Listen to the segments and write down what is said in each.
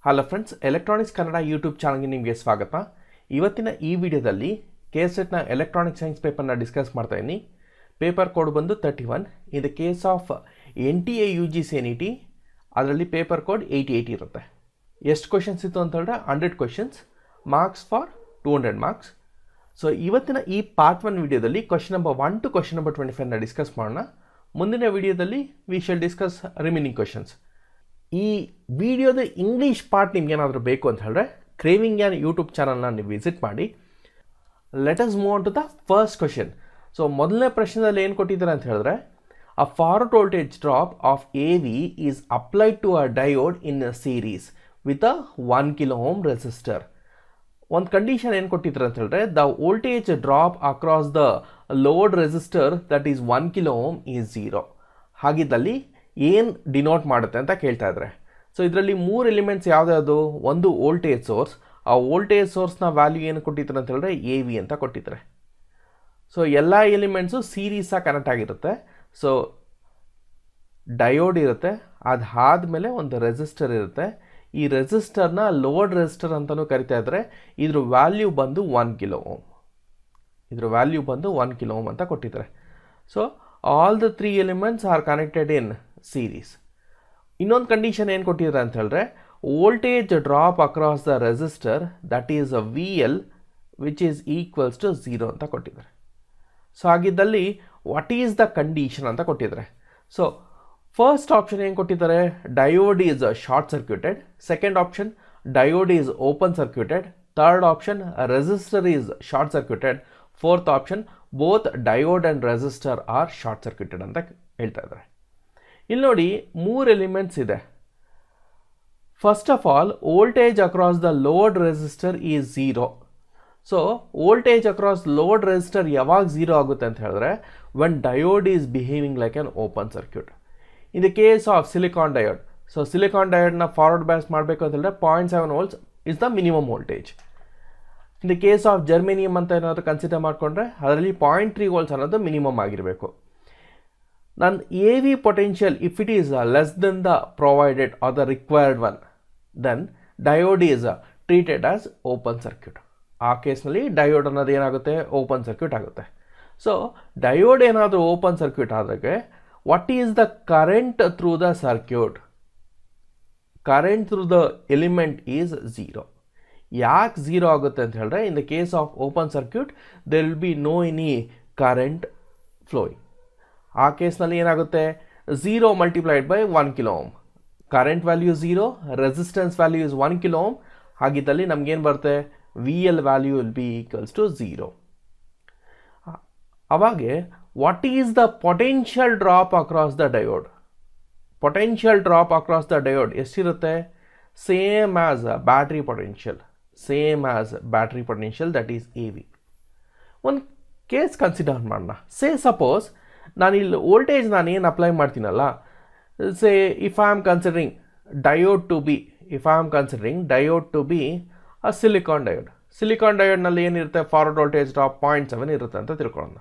Hello friends electronics Kannada YouTube ಚಾನಲ್ಗೆ ನಿಮಗೆ ಸ್ವಾಗತ ಇವತ್ತಿನ ಈ ವಿಡಿಯೋದಲ್ಲಿ ಕೆ ಸೆಟ್ನ ಎಲೆಕ್ಟ್ರಾನಿಕ್ ಸೈನ್ಸ್ ಪೇಪರ್ನ ಡಿಸ್ಕಸ್ ಮಾಡ್ತಾ ಇದ್ದೀನಿ ಪೇಪರ್ ಕೋಡ್ ಬಂದು thirty one in the case of N T A U G C N E T ಅದರಲ್ಲಿ ಪೇಪರ್ ಕೋಡ್ ಏಯ್ಟಿ ಏಯ್ಟಿ ಇರುತ್ತೆ ಎಷ್ಟು ಕ್ವಶನ್ಸ್ ಇತ್ತು ಅಂತ ಹೇಳಿದ್ರೆ hundred questions marks for two hundred marks so ಇವತ್ತಿನ ಈ ಪಾರ್ಟ್ ಒನ್ ವಿಡಿಯೋದಲ್ಲಿ question number one to question number twenty ಫೈವ್ನ ಡಿಸ್ಕಸ್ ಮಾಡೋಣ ಮುಂದಿನ ವಿಡಿಯೋದಲ್ಲಿ we shall discuss remaining questions ಈ ವಿಡಿಯೋದ ಇಂಗ್ಲೀಷ್ ಪಾರ್ಟ್ ನಿಮ್ಗೇನಾದರೂ ಬೇಕು ಅಂತ ಹೇಳಿದ್ರೆ ಕ್ರೇವಿಂಗ್ ಯಾನ್ ಯೂಟ್ಯೂಬ್ ಚಾನಲ್ನ ನೀವು ವಿಸಿಟ್ ಮಾಡಿ let us move on to the first question so ಮೊದಲನೇ ಪ್ರಶ್ನೆದಲ್ಲಿ ಏನು ಕೊಟ್ಟಿದ್ದಾರೆ ಅಂತ ಹೇಳಿದ್ರೆ a forward voltage drop of A V is applied to a diode in a series with a one kilo ohm resistor ಒಂದು condition ಏನು ಕೊಟ್ಟಿದ್ರು ಅಂತ ಹೇಳಿದ್ರೆ the voltage drop across the load resistor that is one kilo ohm is zero ಹಾಗಿದ್ದಲ್ಲಿ ಏನು denote ಮಾಡುತ್ತೆ ಅಂತ ಕೇಳ್ತಾ ಇದ್ದಾರೆ ಸೊ ಇದರಲ್ಲಿ ಮೂರು ಎಲಿಮೆಂಟ್ಸ್ ಯಾವ್ದ್ಯಾವುದು ಒಂದು ವೋಲ್ಟೇಜ್ ಸೋರ್ಸ್ ಆ ವೋಲ್ಟೇಜ್ ಸೋರ್ಸ್ನ ವ್ಯಾಲ್ಯೂ ಏನು ಕೊಟ್ಟಿದ್ದಾರೆ ಅಂತ ಹೇಳಿದ್ರೆ ಎ ವಿ ಅಂತ ಕೊಟ್ಟಿದ್ದಾರೆ ಸೊ ಎಲ್ಲ ಎಲಿಮೆಂಟ್ಸು ಸೀರೀಸಾಗಿ ಕನೆಕ್ಟ್ ಆಗಿರುತ್ತೆ ಸೊ ಡಯೋಡ್ ಇರುತ್ತೆ ಅದು ಆದಮೇಲೆ ಒಂದು ರೆಸಿಸ್ಟರ್ ಇರುತ್ತೆ ಈ ರೆಸಿಸ್ಟರ್ನ ಲೋಡ್ ರೆಸಿಸ್ಟರ್ ಅಂತಲೂ ಕರಿತಾ ಇದ್ದಾರೆ ಇದ್ರ ವ್ಯಾಲ್ಯೂ ಬಂದು ಒನ್ ಕಿಲೋ ಓಮ್ ಇದ್ರ ವ್ಯಾಲ್ಯೂ ಬಂದು ಒನ್ ಕಿಲೋ ಓಮ್ ಅಂತ ಕೊಟ್ಟಿದ್ದಾರೆ so all the three elements are connected in series ಇನ್ನೊಂದು ಕಂಡೀಷನ್ ಏನು ಕೊಟ್ಟಿದ್ದಾರೆ ಅಂತ ಹೇಳಿದ್ರೆ voltage drop across the resistor that is a V L which is equals to zero ಅಂತ ಕೊಟ್ಟಿದ್ದಾರೆ ಸೊ ಹಾಗಿದ್ದಲ್ಲಿ ವಾಟ್ ಈಸ್ ದ ಕಂಡೀಷನ್ ಅಂತ ಕೊಟ್ಟಿದ್ದಾರೆ ಸೊ ಫಸ್ಟ್ ಆಪ್ಷನ್ ಏನು ಕೊಟ್ಟಿದ್ದಾರೆ diode is short circuited second option diode is open circuited third option resistor is short circuited fourth option both diode and resistor are short circuited ಅಂತ ಹೇಳ್ತಾ ಇದ್ದಾರೆ ಇಲ್ಲಿ ನೋಡಿ ಮೂರು ಎಲಿಮೆಂಟ್ಸ್ ಇದೆ first of all voltage across the load resistor is zero so voltage across load resistor ಯಾವಾಗ zero ಆಗುತ್ತೆ ಅಂತ ಹೇಳಿದ್ರೆ when diode is behaving like an open circuit in the case of silicon diode so silicon ಡಯೋಡ್ನ forward bias ಮಾಡಬೇಕು ಅಂತ ಹೇಳಿದ್ರೆ point seven volts is the minimum voltage in the case of germanium ಅಂತ ಏನಾದರೂ consider ಮಾಡಿಕೊಂಡ್ರೆ ಅದರಲ್ಲಿ point three volts ಅನ್ನೋದು minimum ಆಗಿರಬೇಕು ನನ್ನ A V potential if it is less than the provided or the required one then diode is treated as open circuit ಆ ಕೇಸ್ನಲ್ಲಿ diode ಅನ್ನೋದು ಏನಾಗುತ್ತೆ ಓಪನ್ ಸರ್ಕ್ಯೂಟ್ ಆಗುತ್ತೆ ಸೊ ಡಯೋಡ್ ಏನಾದರೂ ಓಪನ್ ಸರ್ಕ್ಯೂಟ್ ಆದಾಗ what is the current through the circuit current through the element is zero ಯಾಕೆ zero ಆಗುತ್ತೆ ಅಂತ ಹೇಳಿದ್ರೆ in the case of open circuit there will be no any current flowing ಆ ಕೇಸ್ನಲ್ಲಿ ಏನಾಗುತ್ತೆ zero multiplied by one kilo ohm current value zero resistance value is one kilo ohm ಹಾಗಿದ್ದಲ್ಲಿ ನಮಗೇನು ಬರುತ್ತೆ V L value will be equals to zero ಅವಾಗೆ what is the potential drop across the diode potential drop across the diode ಎಷ್ಟಿರುತ್ತೆ same as battery potential same as battery potential that is A V ಒಂದು case consider ಮಾಡೋಣ say suppose ನಾನು ಇಲ್ಲಿ voltage ನಾನು ಏನು apply ಮಾಡ್ತೀನಲ್ಲ say if I am considering diode to be if I am considering diode to be a silicon diode ಸಿಲಿಕಾನ್ ಡಯೋಡ್ನಲ್ಲಿ ಏನಿರುತ್ತೆ forward voltage drop point seven ಇರುತ್ತೆ ಅಂತ ತಿಳ್ಕೊಳ್ಳೋಣ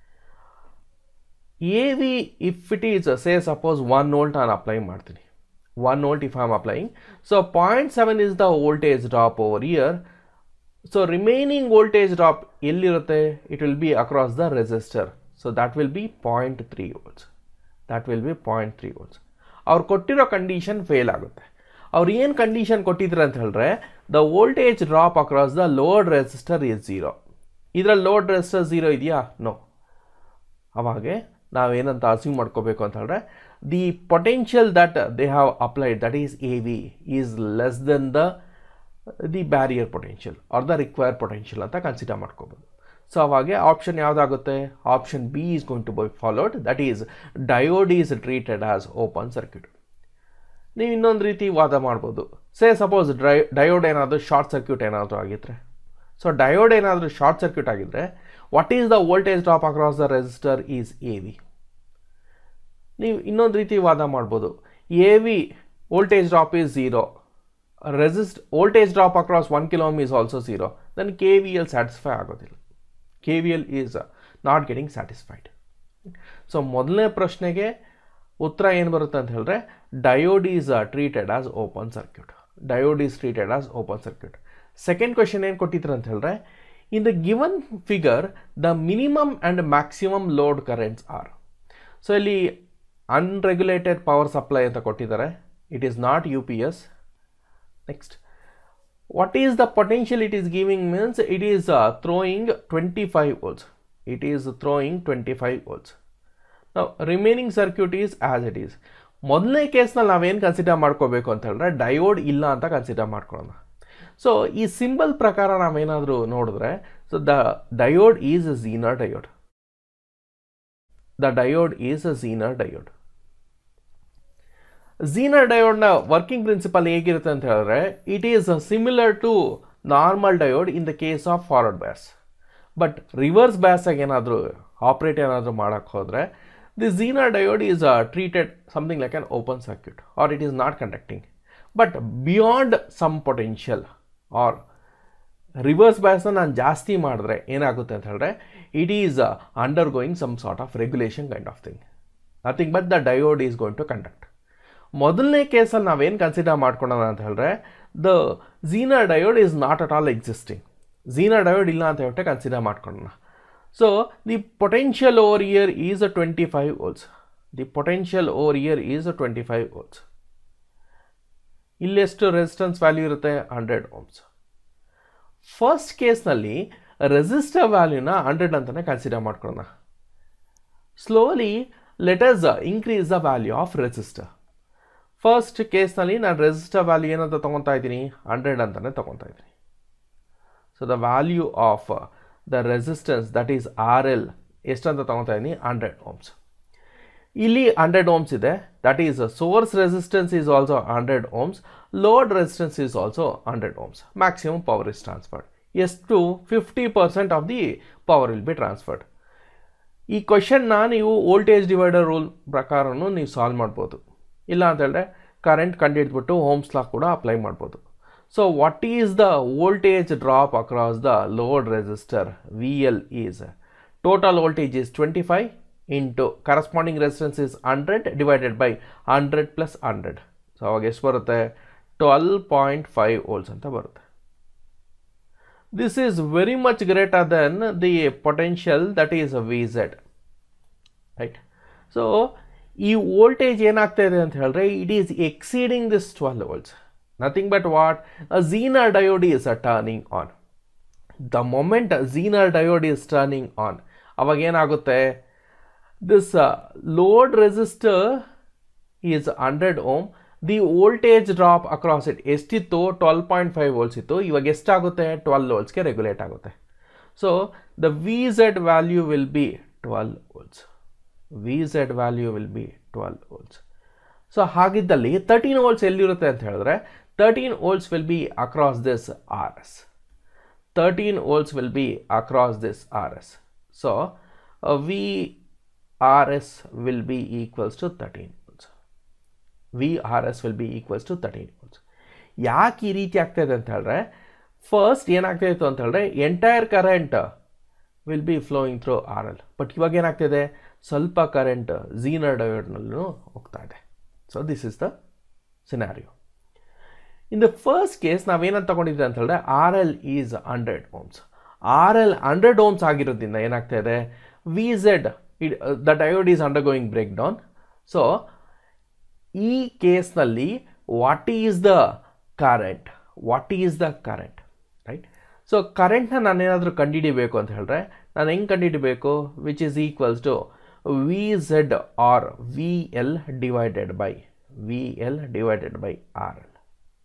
A V if it is say suppose one volt ನಾನು apply ಮಾಡ್ತೀನಿ one volt if I am applying so point seven is the voltage drop over here so remaining voltage drop ಎಲ್ಲಿರುತ್ತೆ it will be across the resistor so that will be point three volts that will be point three volts ಅವ್ರು ಕೊಟ್ಟಿರೋ condition fail ಆಗುತ್ತೆ ಅವ್ರು ಏನು condition ಕೊಟ್ಟಿದ್ರು ಅಂತ ಹೇಳಿದ್ರೆ the voltage drop across the load resistor is zero ಇದರಲ್ಲಿ load resistor zero ಇದೆಯಾ ನೋ ಅವಾಗೆ ನಾವೇನಂತ ಅಸ್ಯೂಮ್ ಮಾಡ್ಕೋಬೇಕು ಅಂತ ಹೇಳಿದ್ರೆ the potential that they have applied that is A V is less than the the barrier potential or the require potential ಅಂತ consider ಮಾಡ್ಕೋಬೋದು so ಅವಾಗೆ ಆಪ್ಷನ್ ಯಾವುದಾಗುತ್ತೆ option B is going to be followed that is diode is treated as open circuit ನೀವು ಇನ್ನೊಂದು ರೀತಿ ವಾದ ಮಾಡ್ಬೋದು say suppose dry diode ಏನಾದರೂ ಶಾರ್ಟ್ ಸರ್ಕ್ಯೂಟ್ ಏನಾದರೂ ಆಗಿದ್ರೆ ಸೊ ಡಯೋಡ್ ಏನಾದರೂ ಶಾರ್ಟ್ ಸರ್ಕ್ಯೂಟ್ ಆಗಿದ್ದರೆ what is the voltage drop across the resistor is A V ನೀವು ಇನ್ನೊಂದು ರೀತಿ ವಾದ ಮಾಡ್ಬೋದು A V voltage drop is zero resist voltage drop across one kilohm is also zero then K V L satisfy ಆಗೋದಿಲ್ಲ K V L is not getting satisfied so ಮೊದಲನೇ ಪ್ರಶ್ನೆಗೆ ಉತ್ತರ ಏನು ಬರುತ್ತೆ ಅಂತ ಹೇಳಿದ್ರೆ diode is treated as open circuit diode is treated as open circuit second question ಏನು ಕೊಟ್ಟಿದ್ರು ಅಂತ ಹೇಳಿದ್ರೆ in the given figure the minimum and maximum load currents are so ಇಲ್ಲಿ ಅನ್ರೆಗ್ಯುಲೇಟೆಡ್ ಪವರ್ ಸಪ್ಲೈ ಅಂತ ಕೊಟ್ಟಿದ್ದಾರೆ it is not U P S next what is the potential it is giving means it is uh, throwing 25 volts it is throwing 25 volts now remaining circuit is as it is ಮೊದಲನೇ ಕೇಸ್ನಲ್ಲಿ ನಾವೇನು consider ಮಾಡ್ಕೋಬೇಕು ಅಂತ ಹೇಳಿದ್ರೆ diode ಇಲ್ಲ ಅಂತ consider ಮಾಡ್ಕೊಳ್ಳೋಣ so ಈ ಸಿಂಬಲ್ ಪ್ರಕಾರ ನಾವೇನಾದರೂ ನೋಡಿದ್ರೆ so the diode is a Zener diode the diode is a Zener diode Zener ಡಯೋಡ್ನ ವರ್ಕಿಂಗ್ ಪ್ರಿನ್ಸಿಪಲ್ ಹೇಗಿರುತ್ತೆ ಅಂತ ಹೇಳಿದ್ರೆ it is similar to normal diode in the case of forward bias but reverse ಬ್ಯಾಸಾಗಿ ಏನಾದರೂ operate ಏನಾದರೂ ಮಾಡೋಕ್ಕೆ ಹೋದರೆ the Zener diode is treated something like an open circuit or it is not conducting but beyond some potential or reverse ಬ್ಯಾಸ್ನ ನಾನು ಜಾಸ್ತಿ ಮಾಡಿದ್ರೆ ಏನಾಗುತ್ತೆ ಅಂತ ಹೇಳಿದ್ರೆ it is undergoing some sort of regulation kind of thing nothing but the diode is going to conduct ಮೊದಲನೇ ಕೇಸಲ್ಲಿ ನಾವೇನು ಕನ್ಸಿಡರ್ ಮಾಡ್ಕೊಳ್ಳೋಣ ಅಂತ ಹೇಳಿದ್ರೆ the Zener diode is not at all existing Zener diode ಇಲ್ಲ ಅಂತ ಹೇಳ್ಬಿಟ್ಟು ಕನ್ಸಿಡರ್ ಮಾಡ್ಕೊಳ್ಳೋಣ so the potential over here is a twenty five volts the potential over here is a twenty five volts ಇಲ್ಲೆಷ್ಟು resistance value ಇರುತ್ತೆ hundred ohms first ಕೇಸ್ನಲ್ಲಿ resistor ವ್ಯಾಲ್ಯೂನ hundred ಅಂತಲೇ consider ಮಾಡ್ಕೊಳ್ಳೋಣ slowly let us increase the value of resistor first ಕೇಸ್ನಲ್ಲಿ ನಾನು resistor value ಏನಂತ ತೊಗೊತಾ ಇದ್ದೀನಿ ಹಂಡ್ರೆಡ್ ಅಂತಲೇ ತೊಗೊತಾ ಇದ್ದೀನಿ so the value of the resistance that is R L ಎಷ್ಟಂತ ತೊಗೊತಾ ಇದ್ದೀನಿ ಹಂಡ್ರೆಡ್ ಓಮ್ಸ್ ಇಲ್ಲಿ ಹಂಡ್ರೆಡ್ ಓಮ್ಸ್ ಇದೆ that is source resistance is also hundred ohms load resistance is also hundred ohms maximum power is transferred ಎಷ್ಟು fifty percent of the power will be transferred ಈ ಕ್ವಶನ್ನ ನೀವು voltage divider rule ಪ್ರಕಾರನೂ ನೀವು solve ಮಾಡ್ಬೋದು ಇಲ್ಲ ಅಂತ ಹೇಳಿದ್ರೆ ಕರೆಂಟ್ ಕಂಡುಹಿಡಿದ್ಬಿಟ್ಟು ಹೋಮ್ಸ್ ಲಾ ಕೂಡ ಅಪ್ಲೈ ಮಾಡ್ಬೋದು so what is the voltage drop across the load resistor V L is total voltage is twenty five into corresponding resistance is hundred divided by hundred plus hundred so ಅವಾಗ ಎಷ್ಟು ಬರುತ್ತೆ twelve point five volts ಅಂತ ಬರುತ್ತೆ this is very much greater than the potential that is V Z right so ಈ voltage ಏನಾಗ್ತಾ ಇದೆ ಅಂತ ಹೇಳಿದ್ರೆ it is exceeding this twelve volts nothing but what a Zener diode is a turning on the moment Zener diode is turning on ಅವಾಗ ಏನಾಗುತ್ತೆ this load resistor is hundred ohm the voltage drop across it ಎಷ್ಟಿತ್ತು twelve point five volts ಇತ್ತು ಇವಾಗ ಎಷ್ಟಾಗುತ್ತೆ twelve ವೋಲ್ಟ್ಸ್ಗೆ regulate ಆಗುತ್ತೆ so the V Z value will be twelve volts V Z value will be twelve volts so ಹಾಗಿದ್ದಲ್ಲಿ thirteen volts ಎಲ್ಲಿರುತ್ತೆ ಅಂತ ಹೇಳಿದ್ರೆ thirteen volts will be across this R S thirteen volts will be across this R S so V R S will be equals to thirteen volts V R S will be equals to thirteen volts ಯಾಕೆ ಈ ರೀತಿ ಆಗ್ತಾ ಇದೆ ಅಂತ ಹೇಳಿದ್ರೆ first ಏನಾಗ್ತಾ ಇತ್ತು ಅಂತ ಹೇಳಿದ್ರೆ entire current will be flowing through R L but ಇವಾಗ ಏನಾಗ್ತಿದೆ ಸ್ವಲ್ಪ ಕರೆಂಟ್ ಝೀನರ್ ಡಯೋಡ್ನಲ್ಲೂ ಹೋಗ್ತಾ ಇದೆ so this is the scenario in the first case ನಾವೇನಂತ ತಗೊಂಡಿದ್ದೆ ಅಂತ ಹೇಳಿದ್ರೆ R L is hundred ohms R L hundred ohms ಆಗಿರೋದ್ರಿಂದ ಏನಾಗ್ತಾ ಇದೆ V Z it the diode is undergoing breakdown so ಈ ಕೇಸ್ನಲ್ಲಿ what is the current what is the current right so ಕರೆಂಟ್ನ ನಾನೇನಾದರೂ ಕಂಡುಹಿಡಿಬೇಕು ಅಂತ ಹೇಳಿದ್ರೆ ನಾನು ಹೆಂಗೆ ಕಂಡುಹಿಡಿಬೇಕು which is equals to V Z R V L divided by V L divided by R L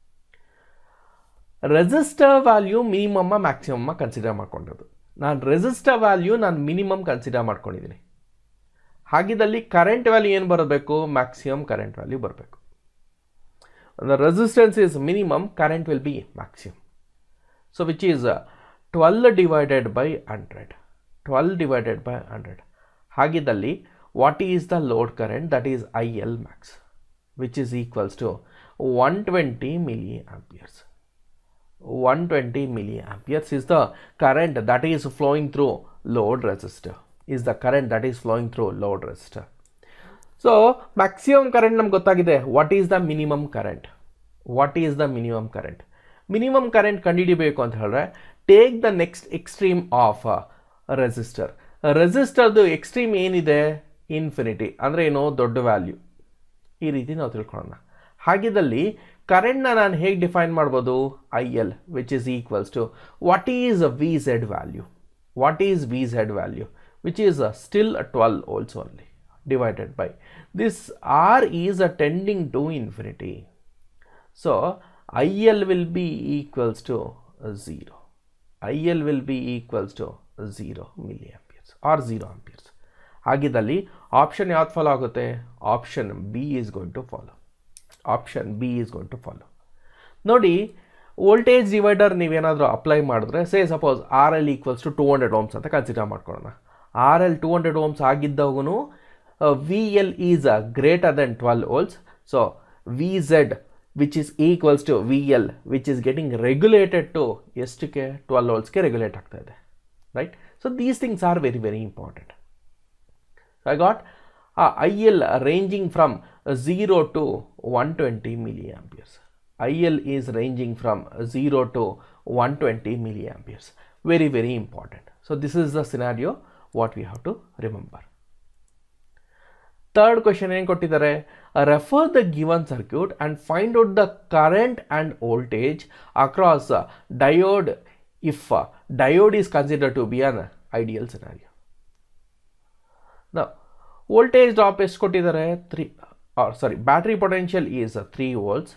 resistor value ಮಿನಿಮಮ್ಮ ಮ್ಯಾಕ್ಸಿಮಮ್ಮ ಕನ್ಸಿಡರ್ ಮಾಡ್ಕೊಂಡಿರೋದು ನಾನು ರೆಸಿಸ್ಟರ್ ವ್ಯಾಲ್ಯೂ ನಾನು ಮಿನಿಮಮ್ ಕನ್ಸಿಡರ್ ಮಾಡ್ಕೊಂಡಿದ್ದೀನಿ ಹಾಗಿದ್ದಲ್ಲಿ ಕರೆಂಟ್ ವ್ಯಾಲ್ಯೂ ಏನು ಬರಬೇಕು ಮ್ಯಾಕ್ಸಿಮಮ್ ಕರೆಂಟ್ ವ್ಯಾಲ್ಯೂ ಬರಬೇಕು the resistance is minimum current will be maximum so which is twelve divided by hundred twelve divided by hundred ಹಾಗಿದ್ದಲ್ಲಿ what is the load current that is I L max which is equals to one twenty milliamperes 120 milliamperes is the current that is flowing through load resistor is the current that is flowing through load resistor so maximum current ನಮ್ಗೆ ಗೊತ್ತಾಗಿದೆ what is the minimum current what is the minimum current minimum current ಕಂಡುಹಿಡಿಬೇಕು ಅಂತ ಹೇಳಿದ್ರೆ take the next extreme of resistor ರೆಸಿಸ್ಟರ್ದು extreme ಏನಿದೆ infinity ಅಂದರೆ ಏನೋ ದೊಡ್ಡ ವ್ಯಾಲ್ಯೂ ಈ ರೀತಿ ನಾವು ತಿಳ್ಕೊಳ್ಳೋಣ ಹಾಗಿದ್ದಲ್ಲಿ ಕರೆಂಟ್ನ ನಾನು ಹೇಗೆ ಡಿಫೈನ್ ಮಾಡ್ಬೋದು I L which is equals to what is V Z value what is V Z value which is still twelve volts only divided by this R is a tending to infinity so I L will be equals to zero I L will be equals to zero milliamperes or zero amperes ಹಾಗಿದ್ದಲ್ಲಿ option ಯಾವ್ದು follow ಆಗುತ್ತೆ option B is going to follow option B is going to follow ನೋಡಿ voltage divider ನೀವೇನಾದರೂ apply ಮಾಡಿದ್ರೆ say suppose R L equals to two hundred ohms ಅಂತ consider ಮಾಡ್ಕೊಳ್ಳೋಣ R L two hundred ohms ಆಗಿದ್ದಾಗೂ V L is a greater than twelve volts so V Z which is equals to V L which is getting regulated to ಎಷ್ಟಕ್ಕೆ twelve ಓಲ್ಸ್ಗೆ regulate ಆಗ್ತಾ ಇದೆ right so these things are very very important I got uh, IL ranging from 0 to 120 milliamperes. IL is ranging from 0 to 120 milliamperes. Very, very important. So, this is the scenario what we have to remember. Third question ಏನು ಕೊಟ್ಟಿದ್ದಾರೆ refer the given circuit and find out the current and voltage across diode if diode is consider to be an ideal scenario voltage drop ಎಷ್ಟು ಕೊಟ್ಟಿದ್ದಾರೆ three sorry battery potential is three volts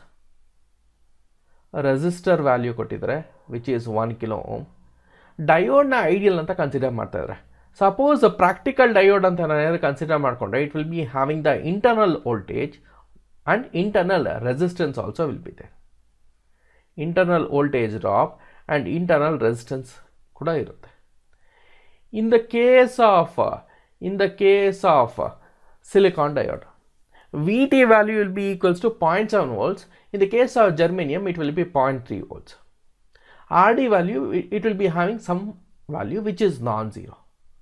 resistor value ಕೊಟ್ಟಿದ್ದಾರೆ which is one kilo ohm ಡಯೋಡ್ನ ideal ಅಂತ consider ಮಾಡ್ತಾ ಇದ್ದಾರೆ suppose practical diode ಅಂತ ನಾನು ಏನಾದ್ರು ಕನ್ಸಿಡರ್ ಮಾಡಿಕೊಂಡ್ರೆ it will be having the internal voltage and internal resistance also will be the internal voltage drop and internal resistance ಕೂಡ ಇರುತ್ತೆ in the case of in the case of uh, silicon diode. VT value will be equals to 0.7 volts. In the case of germanium, it will be 0.3 volts. RD value, it, it will be having some value which is non-zero.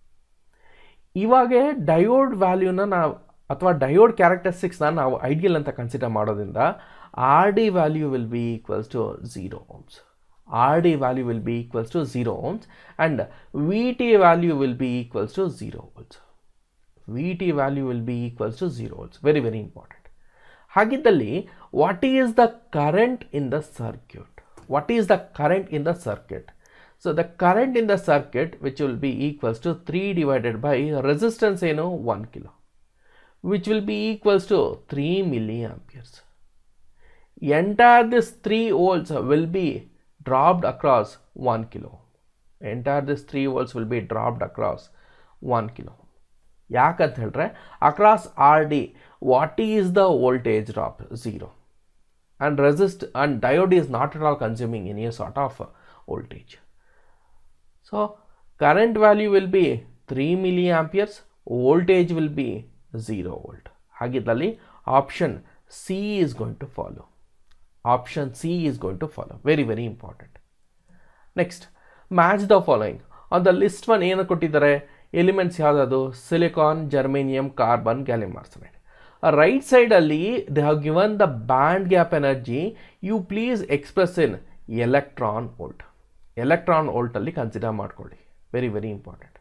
ಇವಾಗೆ diode ವ್ಯಾಲ್ಯೂನ ನಾವು ಅಥವಾ diode ಕ್ಯಾರೆಕ್ಟರಿಸ್ಟಿಕ್ಸ್ನ ನಾವು ideal ಅಂತ consider ಮಾಡೋದ್ರಿಂದ R D value will be equals to zero ohms RD value will be equals to 0 ohms and VT value will be equals to 0 volts. VT value will be equals to 0 volts. Very, very important. ಹಾಗಿದ್ದಲ್ಲಿ what is the current in the circuit what is the current in the circuit so the current in the circuit which will be equals to three divided by resistance ಏನು one kilo which will be equals to three milliamperes entire this three volts will be dropped across 1 kilo. Entire this 3 volts will be dropped across 1 kilo. ಯಾಕಂತ ಹೇಳಿದ್ರೆ across R D what is the voltage drop zero and resist and diode is not at all consuming any sort of voltage so current value will be three milliamperes voltage will be zero volt ಹಾಗಿದ್ದಲ್ಲಿ option C is going to follow option C is going to follow. Very, very important. Next, match the following. On the list one ಏನು ಕೊಟ್ಟಿದ್ದಾರೆ elements ಯಾವುದದು silicon germanium carbon gallium arsenide right ಸೈಡಲ್ಲಿ they have given the band gap energy you please express in electron volt electron ವೋಲ್ಟಲ್ಲಿ consider ಮಾಡ್ಕೊಳ್ಳಿ very very important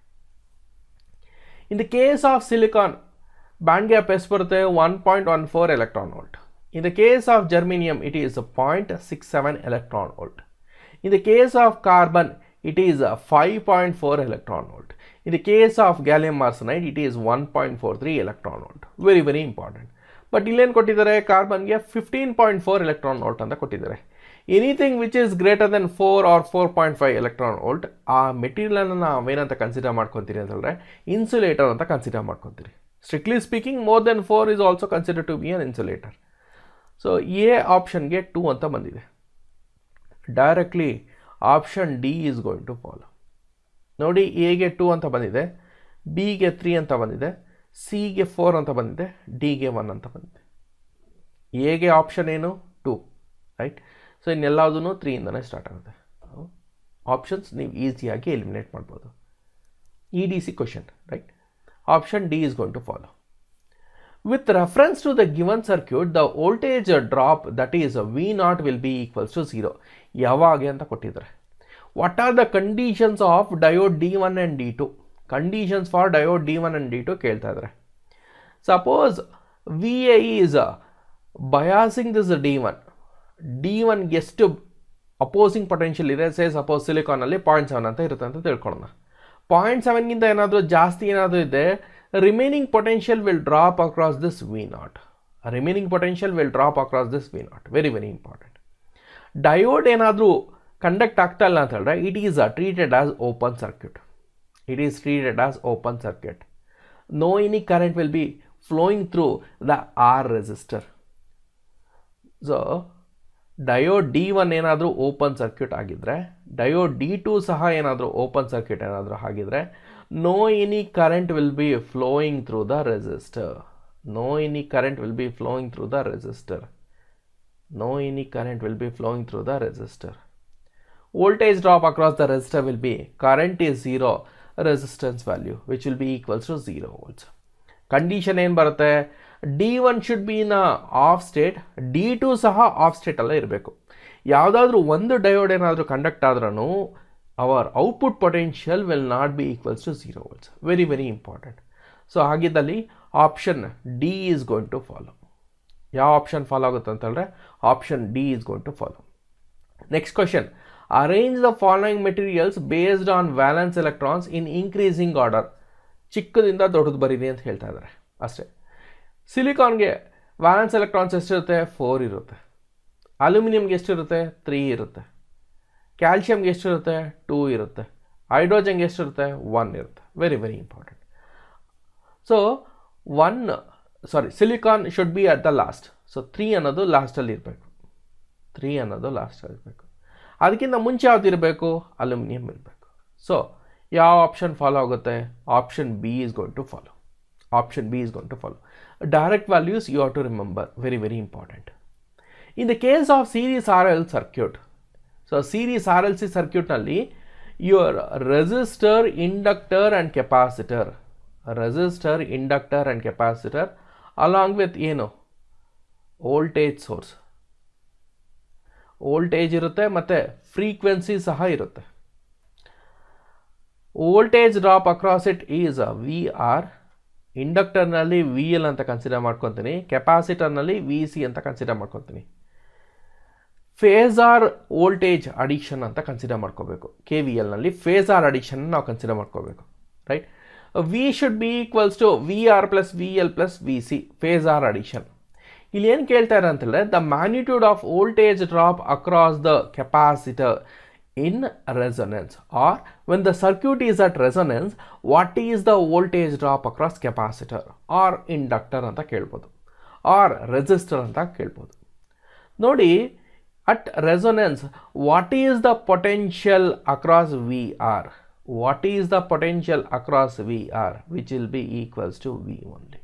in the case of silicon band gap ಎಷ್ಟು ಬರುತ್ತೆ one point one four electron volt In the case of germanium, it is a 0.67 electron volt. In the case of carbon, it is a 5.4 electron volt. In the case of gallium arsenide, it is 1.43 electron volt. Very, very important. But ಇಲ್ಲೇನು ಕೊಟ್ಟಿದ್ದಾರೆ ಕಾರ್ಬನ್ಗೆ fifteen point four electron volt ಅಂತ ಕೊಟ್ಟಿದ್ದಾರೆ anything which is greater than four or four point five electron volt ಆ ಮೆಟೀರಿಯಲನ್ನು ನಾವೇನಂತ consider ಮಾಡ್ಕೊತೀರಿ ಅಂತಂದರೆ ಇನ್ಸುಲೇಟರ್ ಅಂತ ಕನ್ಸಿಡರ್ ಮಾಡ್ಕೊತೀರಿ strictly speaking more than four is also consider to be an insulator so A ಆಪ್ಷನ್ಗೆ ಟೂ ಅಂತ ಬಂದಿದೆ directly option D is going to follow ನೋಡಿ ಎಗೆ ಟೂ ಅಂತ ಬಂದಿದೆ ಬಿಗೆ ತ್ರೀ ಅಂತ ಬಂದಿದೆ ಸಿಗೆ ಫೋರ್ ಅಂತ ಬಂದಿದೆ ಡಿಗೆ ಒನ್ ಅಂತ ಬಂದಿದೆ ಎಗೆ ಆಪ್ಷನ್ ಏನು ಟೂ ರೈಟ್ ಸೊ ಇನ್ನೆಲ್ಲದೂ ತ್ರೀಯಿಂದನೇ ಸ್ಟಾರ್ಟ್ ಆಗುತ್ತೆ ಆಪ್ಷನ್ಸ್ ನೀವು ಈಸಿಯಾಗಿ ಎಲಿಮಿನೇಟ್ ಮಾಡ್ಬೋದು E D C question right option D is going to follow with reference to the given circuit the voltage drop that is v naught will be equals to 0 ಯಾವಾಗ ಅಂತ ಕೊಟ್ಟಿದ್ದಾರೆ what are the conditions of diode D one and D two conditions for diode D one and D two ಕೇಳ್ತಾ ಇದ್ದಾರೆ suppose V A is biasing this D one D ಒನ್ಗೆ ಎಷ್ಟು opposing potential ಇದೆ say suppose ಸಿಲಿಕಾನಲ್ಲಿ point seven ಅಂತ ಇರುತ್ತೆ ಅಂತ ತಿಳ್ಕೊಳ್ಳೋಣ ಪಾಯಿಂಟ್ ಸೆವೆನ್ಗಿಂತ ಏನಾದರೂ ಜಾಸ್ತಿ ಏನಾದರೂ ಇದೆ remaining potential will drop across this V naught remaining potential will drop across this V naught very very important diode ಏನಾದರೂ ಕಂಡಕ್ಟ್ ಆಗ್ತಾ ಇಲ್ಲ ಅಂತ ಹೇಳಿದ್ರೆ it is treated as open circuit it is treated as open circuit no any current will be flowing through the R resistor so diode D one ಏನಾದರೂ open circuit ಆಗಿದ್ದರೆ diode D two ಸಹ ಏನಾದರೂ open circuit ಏನಾದರೂ ಆಗಿದ್ರೆ no any current will be flowing through the resistor no any current will be flowing through the resistor no any current will be flowing through the resistor voltage drop across the resistor will be current is 0 resistance value which will be equals to 0 volts condition ಏನು ಬರುತ್ತೆ D one should be in off state D two ಸಹ off ಸ್ಟೇಟಲ್ಲೇ ಇರಬೇಕು ಯಾವುದಾದ್ರೂ ಒಂದು diode ಏನಾದರೂ conduct ಆದ್ರೂ our output potential will not be equals to zero volts very very important so ಹಾಗಿದ್ದಲ್ಲಿ option D is going to follow ಯಾವ option follow ಆಗುತ್ತೆ ಅಂತ ಹೇಳಿದ್ರೆ option D is going to follow next question arrange the following materials based on valence electrons in increasing order ಚಿಕ್ಕದಿಂದ ದೊಡ್ಡದು ಬರೀರಿ ಅಂತ ಹೇಳ್ತಾ ಇದ್ದಾರೆ ಅಷ್ಟೇ ಸಿಲಿಕಾನ್ಗೆ ವ್ಯಾಲೆನ್ಸ್ ಎಲೆಕ್ಟ್ರಾನ್ಸ್ ಎಷ್ಟಿರುತ್ತೆ ಫೋರ್ ಇರುತ್ತೆ ಅಲ್ಯೂಮಿನಿಯಂಗೆ ಎಷ್ಟಿರುತ್ತೆ ತ್ರೀ ಇರುತ್ತೆ ಕ್ಯಾಲ್ಶಿಯಮ್ಗೆ ಎಷ್ಟಿರುತ್ತೆ ಟೂ ಇರುತ್ತೆ ಹೈಡ್ರೋಜನ್ಗೆ ಎಷ್ಟಿರುತ್ತೆ ಒನ್ ಇರುತ್ತೆ very very important so one sorry silicon should be at the last so three ಅನ್ನೋದು ಲಾಸ್ಟಲ್ಲಿ ಇರಬೇಕು ತ್ರೀ ಅನ್ನೋದು ಲಾಸ್ಟಲ್ಲಿ ಇರಬೇಕು ಅದಕ್ಕಿಂತ ಮುಂಚೆ ಯಾವ್ದು ಇರಬೇಕು ಅಲ್ಯೂಮಿನಿಯಂ ಇರಬೇಕು ಸೊ ಯಾವ ಆಪ್ಷನ್ ಫಾಲೋ ಆಗುತ್ತೆ option B is going to follow option B is going to follow direct values you are to remember very very important in the case of series R L circuit so series R L C ಸರ್ಕ್ಯೂಟ್ನಲ್ಲಿ your resistor inductor and capacitor resistor inductor and capacitor along with ಏನು voltage source voltage ಇರುತ್ತೆ ಮತ್ತು frequency ಸಹ ಇರುತ್ತೆ voltage drop across it is V R ಇಂಡಕ್ಟರ್ನಲ್ಲಿ V L ಅಂತ consider ಮಾಡ್ಕೊತೀನಿ ಕೆಪಾಸಿಟರ್ನಲ್ಲಿ V C ಅಂತ ಕನ್ಸಿಡರ್ ಮಾಡ್ಕೊತೀನಿ ಫೇಸಾರ್ ವೋಲ್ಟೇಜ್ ಅಡಿಕ್ಷನ್ ಅಂತ ಕನ್ಸಿಡರ್ ಮಾಡ್ಕೋಬೇಕು ಕೆ ವಿ ಎಲ್ನಲ್ಲಿ ಫೇಸಾರ್ ಅಡಿಕ್ಷನ್ ನಾವು ಕನ್ಸಿಡರ್ ಮಾಡ್ಕೋಬೇಕು right V should be equals to V R plus V L plus V C phasor addition ಇಲ್ಲಿ ಏನು ಕೇಳ್ತಾರೆ ಅಂತಂದರೆ the magnitude of voltage drop across the capacitor in resonance or when the circuit is at resonance what is the voltage drop across capacitor R inductor ಅಂತ ಕೇಳ್ಬೋದು or resistor ಅಂತ ಕೇಳ್ಬೋದು ನೋಡಿ at resonance what is the potential across V R what is the potential across V R which will be equals to V only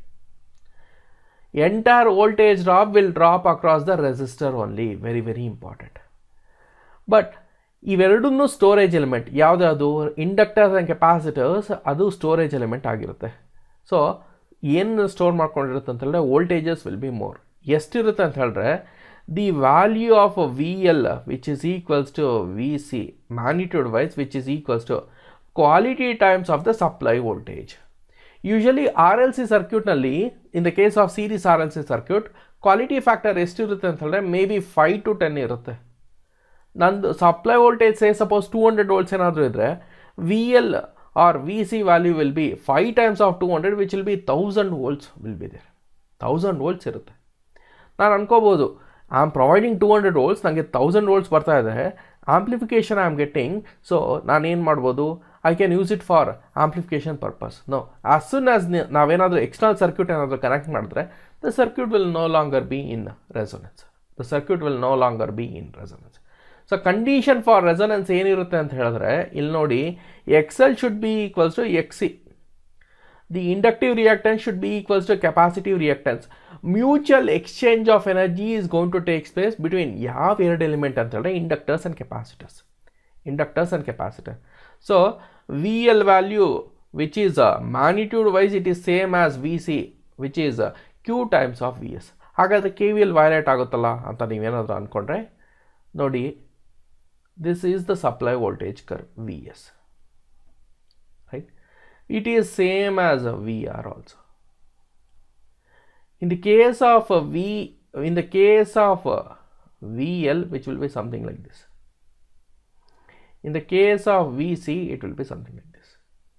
entire voltage drop will drop across the resistor only very very important but ಇವೆರಡನ್ನೂ storage element ಯಾವುದ್ಯಾವುದು inductors and capacitors ಅದು storage element ಆಗಿರುತ್ತೆ so ಏನು store ಮಾಡ್ಕೊಂಡಿರುತ್ತೆ ಅಂತ ಹೇಳಿದ್ರೆ voltages will be more ಎಷ್ಟಿರುತ್ತೆ ಅಂತ ಹೇಳಿದ್ರೆ the value of V L which is equals to V C magnitude wise which is equals to quality times of the supply voltage usually R L C ಸರ್ಕ್ಯೂಟ್ನಲ್ಲಿ in the case of series R L C circuit quality factor ಎಷ್ಟಿರುತ್ತೆ ಅಂತ ಹೇಳಿದ್ರೆ may be five to ten ಇರುತ್ತೆ ನಂದು supply voltage say suppose two hundred volts ಏನಾದರೂ ಇದ್ದರೆ V L or V C value will be five times of two hundred which will be thousand volts will be there thousand volts ಇರುತ್ತೆ ನಾನು ಅನ್ಕೋಬೋದು I am providing two hundred volts ನನಗೆ thousand volts ಬರ್ತಾ ಇದೆ amplification I am getting so ನಾನೇನು ಮಾಡ್ಬೋದು I can use it for amplification purpose no as soon as ನಾವೇನಾದರೂ external circuit ಏನಾದರೂ ಕನೆಕ್ಟ್ ಮಾಡಿದ್ರೆ the circuit will no longer be in resonance the circuit will no longer be in resonance so condition for resonance ಏನಿರುತ್ತೆ ಅಂತ ಹೇಳಿದ್ರೆ ಇಲ್ಲಿ ನೋಡಿ X L should be equals to X C the inductive reactance should be equals to capacitive reactance mutual exchange of energy is going to takes place between ಯಾವ ಎರಡು element ಅಂತ ಹೇಳಿದ್ರೆ inductors and capacitors inductors and capacitor so we L value which is magnitude wise it is same as V C which is Q times of V S ಹಾಗಾದರೆ K V L violate ಆಗುತ್ತಲ್ಲ ಅಂತ ನೀವೇನಾದರೂ ಅಂದ್ಕೊಂಡ್ರೆ ನೋಡಿ this is the supply voltage curve Vs right it is same as a VR also in the case of a V in the case of a VL which will be something like this in the case of VC it will be something like this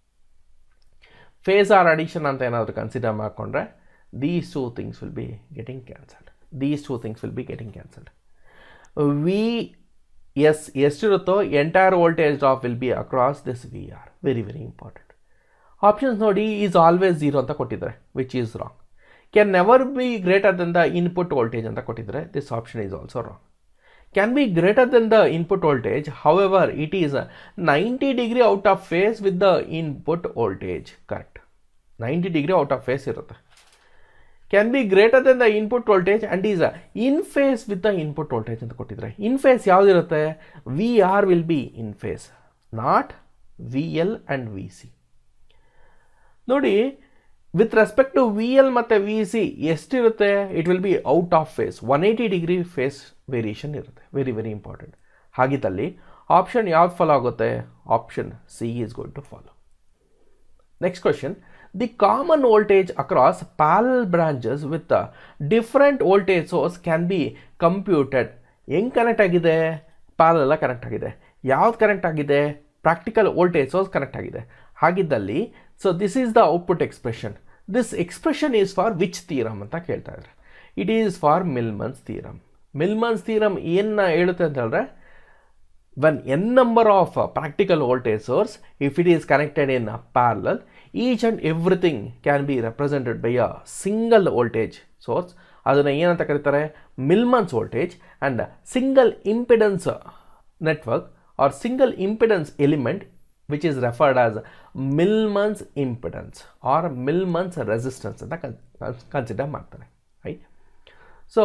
phasor addition ಅಂತ ಏನಾದರೂ consider ಮಾಡಿಕೊಂಡ್ರೆ these two things will be getting cancelled these two things will be getting cancelled V S ಎಷ್ಟಿರುತ್ತೋ entire voltage drop will be across this V R very very important options ನೋಡಿ is always zero ಅಂತ ಕೊಟ್ಟಿದ್ದಾರೆ which is wrong can never be greater than the input voltage ಅಂತ ಕೊಟ್ಟಿದ್ದಾರೆ this option is also wrong can be greater than the input voltage however it is ninety degree out of phase with the input voltage correct ninety degree out of phase ಇರುತ್ತೆ can be greater than the input voltage and is in phase with the input voltage ಅಂತ ಕೊಟ್ಟಿದ್ದಾರೆ in phase ಯಾವುದಿರುತ್ತೆ V R will be in phase not V L and V C ನೋಡಿ with respect to V L ಮತ್ತು V C ಎಷ್ಟಿರುತ್ತೆ it will be out of phase one eighty degree phase variation ಇರುತ್ತೆ very very important ಹಾಗಿದ್ದಲ್ಲಿ option ಯಾವ್ದು follow ಆಗುತ್ತೆ option C is going to follow next question the common voltage across parallel branches with a different voltage source can be computed ಹೆಂಗೆ connect ಆಗಿದೆ parallel connect ಆಗಿದೆ ಯಾವ್ದು connect ಆಗಿದೆ practical voltage source connect ಆಗಿದೆ ಹಾಗಿದ್ದಲ್ಲಿ so this is the output expression this expression is for which theorem ಅಂತ ಕೇಳ್ತಾ ಇದ್ದಾರೆ it is for Millman's theorem Millman's theorem ಏನು ಹೇಳುತ್ತೆ ಅಂತ ಹೇಳಿದ್ರೆ when n number of uh, practical voltage source if it is connected in uh, parallel each and everything can be represented by a single voltage source ಅದನ್ನು ಏನಂತ ಕರೀತಾರೆ Millman's voltage and single impedance network or single impedance element which is referred as Millman's impedance or Millman's resistance ಅಂತ consider ಮಾಡ್ತಾರೆ right so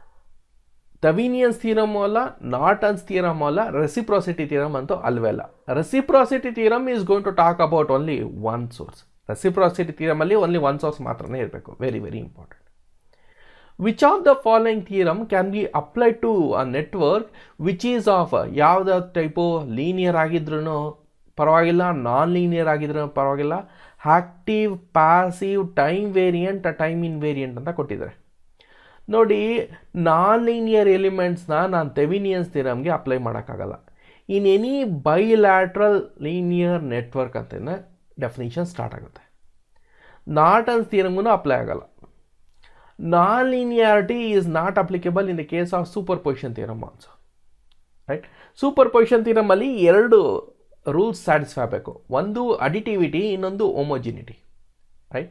Thevenin's theorem ಅಲ್ಲ Norton's theorem ಅಲ್ಲ reciprocity theorem ಅಂತೂ ಅಲ್ವೇ ಅಲ್ಲ reciprocity theorem is going to talk about only one source reciprocity ಥಿಯರಮಲ್ಲಿ only one source ಮಾತ್ರನೇ ಇರಬೇಕು very very important which of the following theorem can be apply to a network which is of ಯಾವುದೇ type linear ಆಗಿದ್ರೂ ಪರವಾಗಿಲ್ಲ non linear ಆಗಿದ್ರೂ ಪರವಾಗಿಲ್ಲ active passive time variant time invariant ಅಂತ ಕೊಟ್ಟಿದ್ದಾರೆ ನೋಡಿ ನಾನ್ ಲೀನಿಯರ್ ಎಲಿಮೆಂಟ್ಸ್ನ ನಾನು ತೆವಿನಿಯನ್ಸ್ ಥಿರಮ್ಗೆ ಅಪ್ಲೈ ಮಾಡೋಕ್ಕಾಗಲ್ಲ in any bilateral linear network ಅಂತ ಡೆಫಿನೇಷನ್ ಸ್ಟಾರ್ಟ್ ಆಗುತ್ತೆ ನಾಟನ್ಸ್ ಥಿಯರಮ್ಗೂ ಅಪ್ಲೈ ಆಗಲ್ಲ non linearity is not applicable in the case of superposition theorem also right superposition ಥಿಯರಮಲ್ಲಿ ಎರಡು ರೂಲ್ಸ್ ಸ್ಯಾಟಿಸ್ಫೈ ಆಗಬೇಕು ಒಂದು ಅಡಿಟಿವಿಟಿ ಇನ್ನೊಂದು ಒಮೋಜಿನಿಟಿ ರೈಟ್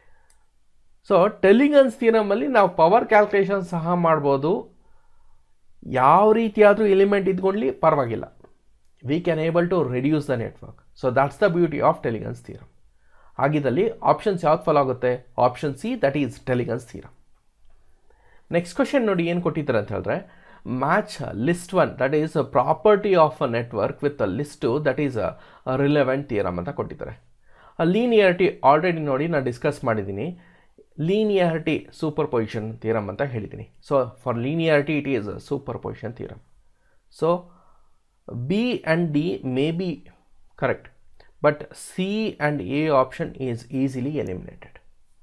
ಸೊ ಟೆಲಿಗನ್ಸ್ ಥಿಯರಮಲ್ಲಿ ನಾವು ಪವರ್ ಕ್ಯಾಲ್ಕುಲೇಷನ್ ಸಹ ಮಾಡ್ಬೋದು ಯಾವ ರೀತಿಯಾದರೂ ಎಲಿಮೆಂಟ್ ಇದ್ಕೊಳ್ಳಿ ಪರವಾಗಿಲ್ಲ we can able to reduce the network so that's the beauty of Tellegen's theorem ಹಾಗಿದ್ದಲ್ಲಿ ಆಪ್ಷನ್ಸ್ ಯಾವ್ದು ಫಾಲೋ ಆಗುತ್ತೆ option C that is Tellegen's theorem next question ನೋಡಿ ಏನು ಕೊಟ್ಟಿದ್ದಾರೆ ಅಂತ ಹೇಳಿದ್ರೆ match list one that is a property of a network with a list that is a relevant theorem ಅಂತ ಕೊಟ್ಟಿದ್ದಾರೆ ಲೀನಿಯಾರಿಟಿ ಆಲ್ರೆಡಿ ನೋಡಿ ನಾನು ಡಿಸ್ಕಸ್ ಮಾಡಿದ್ದೀನಿ ಲೀನಿಯಾರಿಟಿ ಸೂಪರ್ ಪೊಸಿಷನ್ ಥಿಯರಮ್ ಅಂತ ಹೇಳಿದ್ದೀನಿ so for linearity it is superposition theorem so B and D may be correct but C and A option is easily eliminated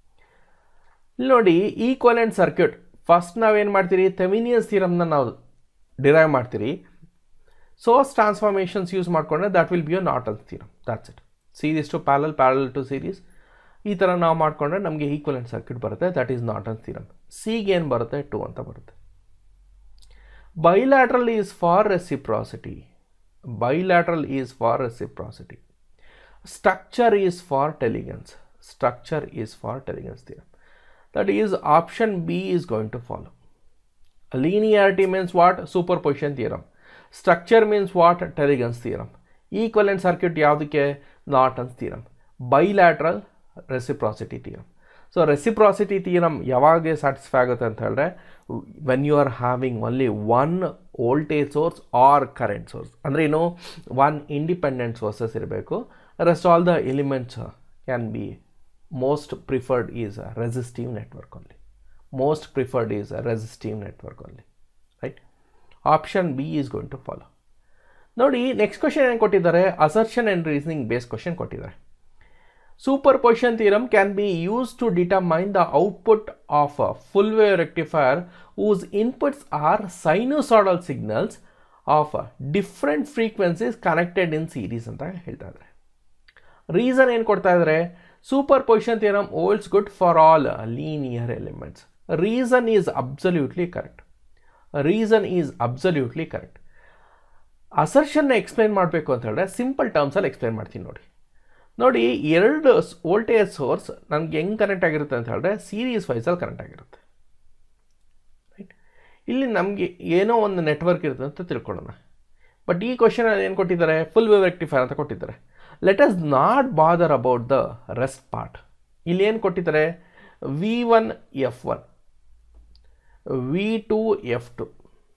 ಇಲ್ಲಿ ನೋಡಿ equivalent circuit first ನಾವೇನು ಮಾಡ್ತೀರಿ ಥೆಮಿನಿಯನ್ಸ್ ಥಿಯರಮ್ನ ನಾವು derive ಮಾಡ್ತೀರಿ source transformations use ಮಾಡಿಕೊಂಡ್ರೆ that will be a Norton's theorem that's it series to parallel parallel to series ಈ ಥರ ನಾವು ಮಾಡಿಕೊಂಡ್ರೆ ನಮಗೆ ಈಕ್ವಲೆಂಟ್ ಸರ್ಕ್ಯೂಟ್ ಬರುತ್ತೆ that is Norton theorem ಸಿಗೆ ಏನು ಬರುತ್ತೆ ಟು ಅಂತ ಬರುತ್ತೆ bilateral is for reciprocity bilateral is for reciprocity structure is for Tellegen's structure is for Tellegen's theorem that is option B is going to follow linearity means what super superposition theorem structure means what Tellegen's theorem equivalent circuit ಯಾವುದಕ್ಕೆ Norton's theorem bilateral reciprocity theorem so reciprocity theorem ಯಾವಾಗ satisfy ಆಗುತ್ತೆ ಅಂತ ಹೇಳಿದ್ರೆ when you are having only one voltage source or current source ಅಂದರೆ ಏನು one independent sources ಇರಬೇಕು rest all the elements can be most preferred is resistive network only most preferred is a resistive network only right option b is going to follow ನೋಡಿ next question ಏನು ಕೊಟ್ಟಿದ್ದಾರೆ assertion and reasoning base question ಕೊಟ್ಟಿದ್ದಾರೆ superposition theorem can be use to determine the output of a full wave rectifier whose inputs are sinusoidal signals of different frequencies connected in series ಅಂತ ಹೇಳ್ತಾ ಇದ್ದಾರೆ reason ಏನು ಕೊಡ್ತಾ ಇದ್ದಾರೆ superposition theorem holds good for all linear elements reason is absolutely correct reason is absolutely correct ಅಸರ್ಷನ್ನ explain ಮಾಡಬೇಕು ಅಂತ ಹೇಳಿದ್ರೆ ಸಿಂಪಲ್ ಟರ್ಮ್ಸಲ್ಲಿ ಎಕ್ಸ್ಪ್ಲೈನ್ ಮಾಡ್ತೀನಿ ನೋಡಿ ನೋಡಿ ಎರಡು ವೋಲ್ಟೇಜ್ ಸೋರ್ಸ್ ನನಗೆ ಹೆಂಗೆ ಕನೆಕ್ಟ್ ಆಗಿರುತ್ತೆ ಅಂತ ಹೇಳಿದ್ರೆ ಸೀರೀಸ್ ವೈಸಲ್ಲಿ ಕನೆಕ್ಟ್ ಆಗಿರುತ್ತೆ ರೈಟ್ ಇಲ್ಲಿ ನಮಗೆ ಏನೋ ಒಂದು ನೆಟ್ವರ್ಕ್ ಇರುತ್ತೆ ಅಂತ ತಿಳ್ಕೊಳ್ಳೋಣ ಬಟ್ ಈ ಕ್ವಶನಲ್ಲಿ ಏನು ಕೊಟ್ಟಿದ್ದಾರೆ ಫುಲ್ ವೇವ್ ರೆಕ್ಟಿಫೈರ್ ಅಂತ ಕೊಟ್ಟಿದ್ದಾರೆ let us not bother about the rest part ಇಲ್ಲಿ ಏನು ಕೊಟ್ಟಿದ್ದಾರೆ V one F one V two F two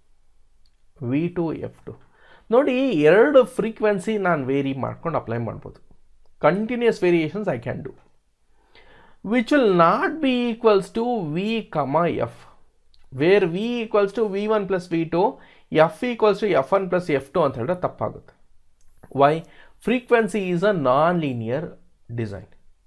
V two F two ನೋಡಿ ಎರಡು ಫ್ರೀಕ್ವೆನ್ಸಿ ನಾನು ವೇರಿ ಮಾಡ್ಕೊಂಡು ಅಪ್ಲೈ ಮಾಡ್ಬೋದು continuous variations I can do which will not be equals to V comma F where V equals to V one plus V two F equals to F one plus F two ಅಂತ ಹೇಳಿದ್ರೆ ತಪ್ಪಾಗುತ್ತೆ Y frequency is a non linear design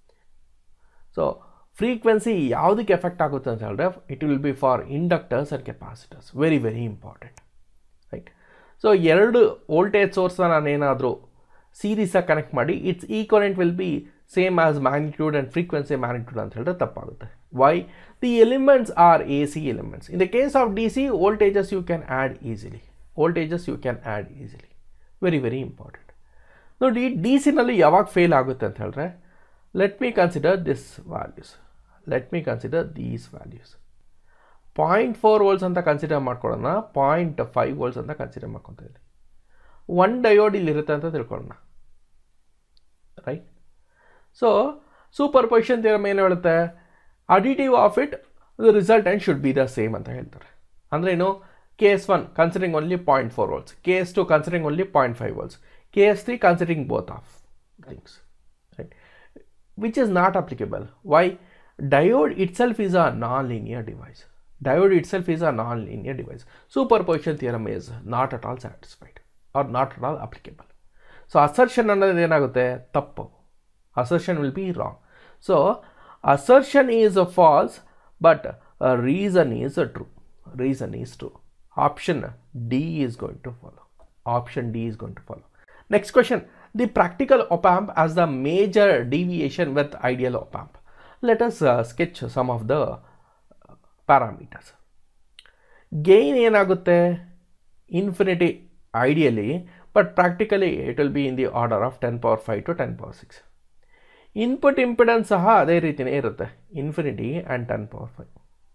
so frequency ಯಾವುದಕ್ಕೆ effect ಆಗುತ್ತೆ ಅಂತ ಹೇಳಿದ್ರೆ it will be for inductors and capacitors very very important right so ಎರಡು voltage ಸೋರ್ಸ್ನ ನಾನೇನಾದರೂ ಸೀರೀಸಾಗಿ ಕನೆಕ್ಟ್ ಮಾಡಿ it's equivalent will be same as magnitude and frequency magnitude ಅಂತ ಹೇಳಿದ್ರೆ ತಪ್ಪಾಗುತ್ತೆ why the elements are A C elements in the case of D C voltages you can add easily voltages you can add easily very very important ನೋಡಿ D ಸಿನಲ್ಲಿ ಯಾವಾಗ fail ಆಗುತ್ತೆ ಅಂತ ಹೇಳಿದ್ರೆ let me consider this values let me consider these values point four volts ಅಂತ consider ಮಾಡ್ಕೊಳ್ಳೋಣ point five volts ಅಂತ consider ಮಾಡ್ಕೊತಾ ಇದ್ದೀವಿ ಒನ್ ಡಯೋಡ್ ಇಲ್ಲಿರುತ್ತೆ ಅಂತ ತಿಳ್ಕೊಳ್ಳೋಣ right so superposition theorem ಏನು ಹೇಳುತ್ತೆ additive of it the result and should be the same ಅಂತ ಹೇಳ್ತಾರೆ ಅಂದರೆ ಏನು K S one considering only point four volts K S two considering only point five volts K S three considering both of things right which is not applicable why diode itself is a non linear device diode itself is a non-linear device. Superposition theorem is not at all satisfied or not at all applicable. So assertion ಅನ್ನೋದು ಏನಾಗುತ್ತೆ ತಪ್ಪು assertion will be wrong so assertion is a false but reason is a true reason is true option D is going to follow option D is going to follow next question the practical op amp as the major deviation with ideal op amp let us sketch some of the parameters gain ಏನಾಗುತ್ತೆ infinity ideally but practically it will be in the order of ten power five to ten power six input impedance ಸಹ ಅದೇ ರೀತಿಯೇ ಇರುತ್ತೆ infinity and ten power five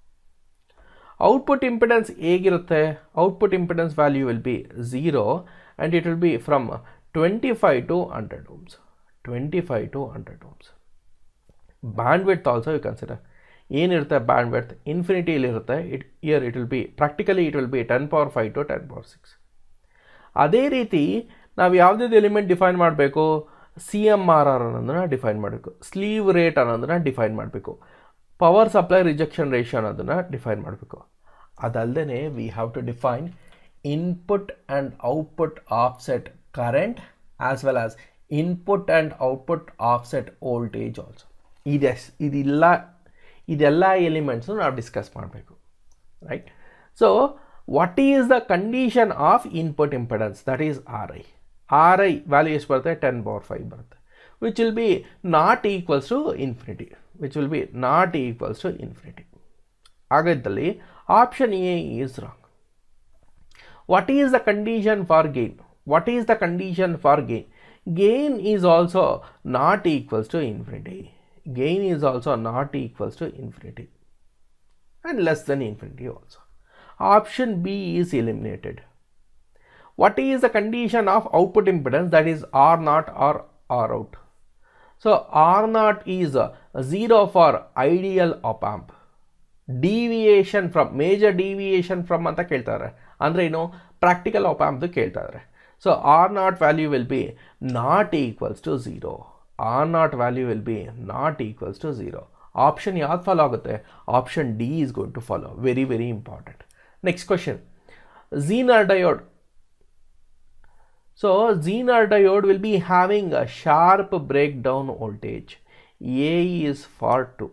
output impedance ಹೇಗಿರುತ್ತೆ output impedance value will be zero and it will be from twenty five to hundred ohms twenty five to hundred ohms bandwidth also you consider ಏನಿರುತ್ತೆ bandwidth ಇನ್ಫಿನಿಟಿಲಿರುತ್ತೆ it here it will be practically it will be ten power five to ten power six ಅದೇ ರೀತಿ ನಾವು ಯಾವುದಾದ್ರು element define ಮಾಡಬೇಕು C M R R ಅನ್ನೋದನ್ನು define ಮಾಡಬೇಕು slew rate ಅನ್ನೋದನ್ನು ಡಿಫೈನ್ ಮಾಡಬೇಕು ಪವರ್ ಸಪ್ಲೈ ರಿಜೆಕ್ಷನ್ ರೇಷಿಯೋ ಅನ್ನೋದನ್ನು ಡಿಫೈನ್ ಮಾಡಬೇಕು ಅದಲ್ಲದೆ we have to define input and output offset current as well as input and output offset voltage also ಇದೆ ಇದಿಲ್ಲ ಇದೆಲ್ಲ ಎಲಿಮೆಂಟ್ಸು ನಾವು ಡಿಸ್ಕಸ್ ಮಾಡಬೇಕು right so what is the condition of input impedance that is R I R I value ಎಷ್ಟು ಬರುತ್ತೆ ten power five ಬರುತ್ತೆ which will be not equals to infinity which will be not equals to infinity ಹಾಗಿದ್ದಲ್ಲಿ option A is wrong what is the condition for gain what is the condition for gain gain is also not equals to infinity gain is also not equals to infinity and less than infinity also. Option B is eliminated. What is the condition of output impedance that is R naught or R out? So R naught is 0 for ideal op amp. Deviation from major deviation from ಅಂತ ಕೇಳ್ತಾರೆ ಅಂದರೆ ಏನು practical op ಆಂಪ್ದು ಕೇಳ್ತಾ ಇದ್ದಾರೆ so R naught value will be not equals to zero R naught value will be not equals to 0. Option ಯಾವ್ದು follow ಆಗುತ್ತೆ option D is going to follow very very important next question Zener diode so Zener diode will be having a sharp breakdown voltage A is for to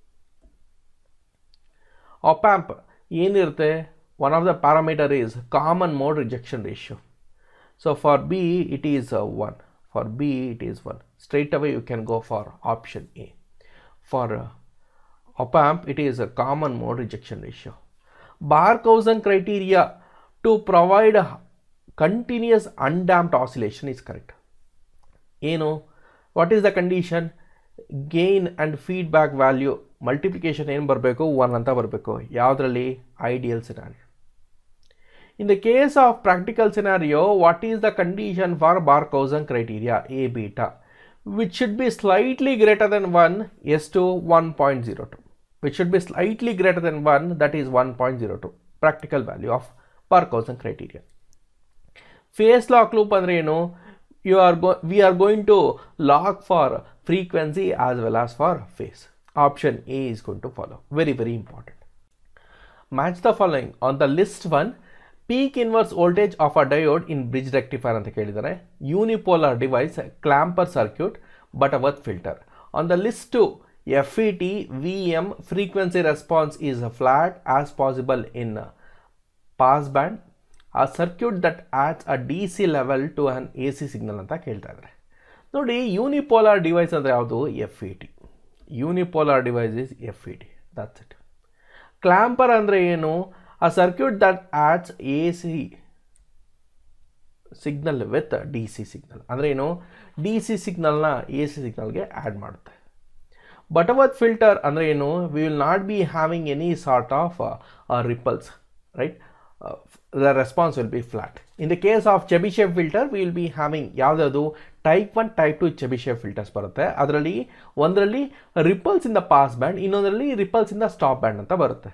ಆಪ್ಯಾಂಪ್ ಏನಿರುತ್ತೆ one of the parameter is common mode rejection ratio so for B it is one for B it is one straight away you can go for option A for opamp it is a common mode rejection ratio barkhausen criteria to provide a continuous undamped oscillation is correct ಏನು what is the condition gain and feedback value multiplication ಏನು ಬರಬೇಕು one ಅಂತ ಬರಬೇಕು ಯಾವುದರಲ್ಲಿ ideal scenario in the case of practical scenario what is the condition for Barkhausen criteria A beta which should be slightly greater than 1 is to 1.02 which should be slightly greater than 1 that is 1.02 practical value of Parkhausen criteria phase lock loop ಅಂದ್ರೆ ಏನು you are go we are going to lock for frequency as well as for phase option a is going to follow very very important match the following on the list one peak inverse voltage of a diode in bridge rectifier ಅಂತ ಕೇಳಿದ್ದಾರೆ unipolar device clamper circuit Butterworth filter on the list two F E T V M frequency response is flat as possible in pass band a circuit that adds a D C level to an A C signal ಅಂತ ಕೇಳ್ತಾ ಇದ್ದಾರೆ ನೋಡಿ unipolar device ಅಂದರೆ ಯಾವುದು F E T unipolar device is F E T that's it clamper ಅಂದರೆ ಏನು a circuit that adds AC signal with D C signal ಅಂದರೆ ಏನು ಡಿ ಸಿ ಸಿಗ್ನಲ್ನ ಎ ಸಿ ಸಿಗ್ನಲ್ಗೆ ಆ್ಯಡ್ ಮಾಡುತ್ತೆ ಬಟವತ್ ಫಿಲ್ಟರ್ ಅಂದರೆ ಏನು we will not be having any sort of ripples right the response will be flat in the case of Chebyshev filter we will be having ಯಾವುದಾದ್ರು type one type two Chebyshev filters ಬರುತ್ತೆ ಅದರಲ್ಲಿ ಒಂದರಲ್ಲಿ ripples in the pass band ಇನ್ನೊಂದರಲ್ಲಿ repels in the stop band ಅಂತ ಬರುತ್ತೆ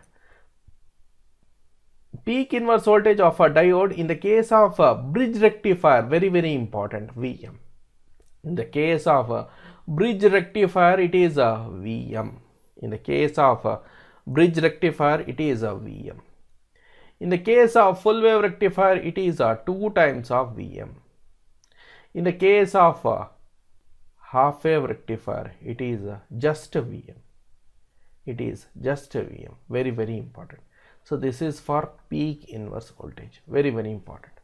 peak inverse voltage of a diode in the case of a bridge rectifier very very important vm in the case of a bridge rectifier it is a vm in the case of a bridge rectifier it is a vm in the case of full wave rectifier it is a 2 times of vm in the case of a half wave rectifier it is a just a vm it is just a vm very very important so this is for peak inverse voltage very very important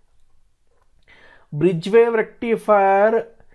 bridge wave rectifier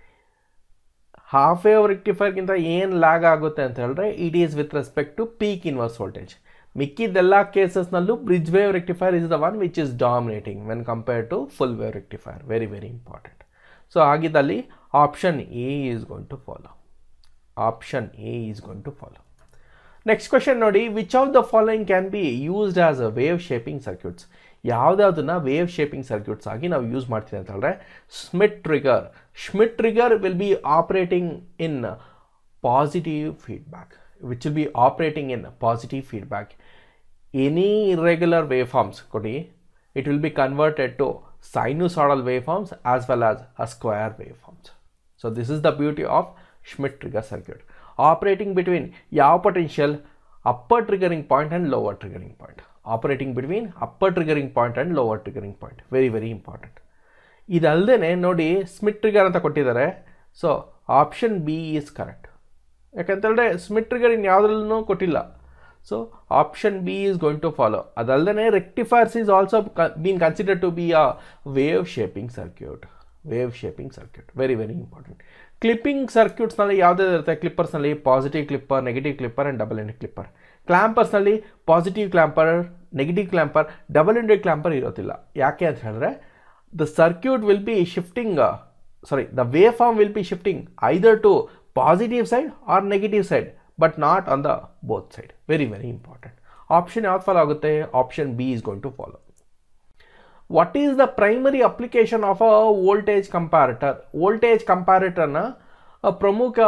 half wave ರೆಕ್ಟಿಫೈರ್ಗಿಂತ ಏನು lag ಆಗುತ್ತೆ ಅಂತ ಹೇಳಿದ್ರೆ it is with respect to peak inverse voltage ಮಿಕ್ಕಿದ್ದೆಲ್ಲ ಕೇಸಸ್ನಲ್ಲೂ bridge wave rectifier is the one which is dominating when compare to full wave rectifier very very important so ಆಗಿದ್ದಲ್ಲಿ option A is going to follow option A is going to follow next question ನೋಡಿ which of the following can be used as a wave shaping circuits ಯಾವುದಾದನ್ನ wave shaping circuits ಆಗಿ ನಾವು use ಮಾಡ್ತೀವಿ ಅಂತ ಹೇಳಿದ್ರೆ Schmitt trigger Schmitt trigger will be operating in positive feedback which will be operating in positive feedback any irregular waveforms ಕೊಡಿ it will be converted to sinusoidal waveforms as well as a square waveforms. So this is the beauty of Schmidt trigger circuit. Operating between yaw potential, upper triggering point and lower triggering point. Operating between upper triggering point and lower triggering point. Very very important. ಇದಲ್ಲದೆ ನೋಡಿ Schmitt trigger ಅಂತ ಕೊಟ್ಟಿದ್ದಾರೆ so option B is correct ಯಾಕಂತೇಳಿದ್ರೆ Schmitt trigger ಇನ್ನು ಯಾವುದ್ರಲ್ಲೂ ಕೊಟ್ಟಿಲ್ಲ so option B is going to follow ಅದಲ್ಲದೆ rectifiers is also been consider to be a wave shaping circuit wave shaping circuit very very important clipping ಸರ್ಕ್ಯೂಟ್ಸ್ನಲ್ಲಿ ಯಾವುದೇ ಇರುತ್ತೆ ಕ್ಲಿಪ್ಪರ್ಸ್ನಲ್ಲಿ positive clipper negative clipper and double ended clipper ಕ್ಲ್ಯಾಂಪರ್ಸ್ನಲ್ಲಿ positive clamper negative clamper double ended clamper ಇರೋದಿಲ್ಲ ಯಾಕೆ ಅಂತ ಹೇಳಿದ್ರೆ the circuit will be shifting sorry the wave form will be shifting either to positive side or negative side but not on the both side very very important option ಯಾವ್ದು follow ಆಗುತ್ತೆ option B is going to follow what is the primary application of a voltage comparator voltage ಕಂಪ್ಯಾರಿಟರ್ನ ಪ್ರಮುಖ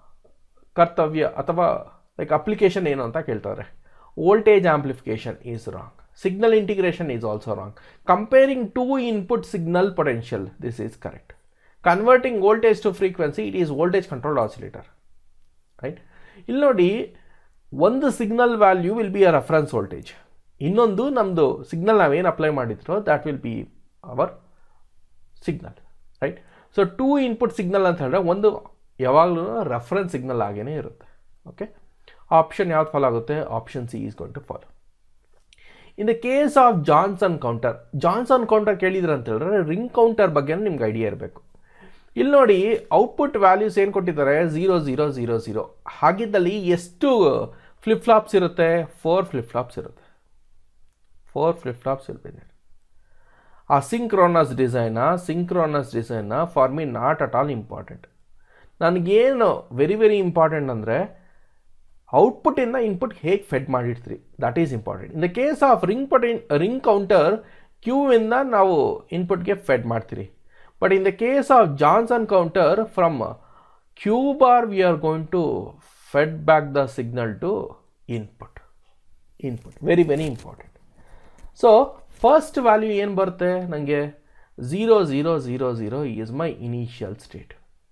ಕರ್ತವ್ಯ ಅಥವಾ like application ಏನು ಅಂತ ಕೇಳ್ತಾರೆ voltage amplification is wrong signal integration is also wrong comparing two input signal potential this is correct converting voltage to frequency it is voltage controlled oscillator right ಇಲ್ಲಿ ನೋಡಿ ಒಂದು signal value will be a reference voltage ಇನ್ನೊಂದು ನಮ್ಮದು signal ನಾವೇನು apply ಮಾಡಿದ್ರೋ that will be our signal right so two input signal ಅಂತ ಹೇಳಿದ್ರೆ ಒಂದು ಯಾವಾಗಲೂ ರೆಫರೆನ್ಸ್ ಸಿಗ್ನಲ್ ಆಗೇ ಇರುತ್ತೆ ಓಕೆ ಆಪ್ಷನ್ ಯಾವ್ದು ಫಾಲೋ ಆಗುತ್ತೆ option C is going to follow in the case of Johnson counter Johnson counter ಕೇಳಿದ್ರೆ ಅಂತ ಹೇಳಿದ್ರೆ ರಿಂಗ್ ಕೌಂಟರ್ ಬಗ್ಗೆ ನಿಮ್ಗೆ ಐಡಿಯಾ ಇರಬೇಕು ಇಲ್ಲಿ ನೋಡಿ ಔಟ್ಪುಟ್ ವ್ಯಾಲ್ಯೂಸ್ ಏನು ಕೊಟ್ಟಿದ್ದಾರೆ ಝೀರೋ ಝೀರೋ ಝೀರೋ ಝೀರೋ ಹಾಗಿದ್ದಲ್ಲಿ ಎಷ್ಟು ಫ್ಲಿಪ್ ಫ್ಲಾಪ್ಸ್ ಇರುತ್ತೆ ಫೋರ್ ಫ್ಲಿಪ್ ಫ್ಲಾಪ್ಸ್ ಇರುತ್ತೆ ಫೋರ್ ಫ್ಲಿಪ್ ಫ್ಲಾಪ್ಸ್ ಇರ್ಬೇಕು ಆ synchronous design synchronous design for me not at all important ನನಗೇನು ವೆರಿ ವೆರಿ ಇಂಪಾರ್ಟೆಂಟ್ ಅಂದರೆ ಔಟ್ಪುಟ್ಟಿಂದ ಇನ್ಪುಟ್ ಹೇಗೆ ಫೆಡ್ ಮಾಡಿರ್ತೀರಿ that is important in the case of ring but ring counter ಕ್ಯೂವಿಂದ ನಾವು ಇನ್ಪುಟ್ಗೆ ಫೆಡ್ ಮಾಡ್ತೀರಿ but in the case of Johnson counter from Q bar we are going to fed back the signal to input input very very important so first value ಏನು ಬರುತ್ತೆ ನನಗೆ zero zero zero zero is my initial state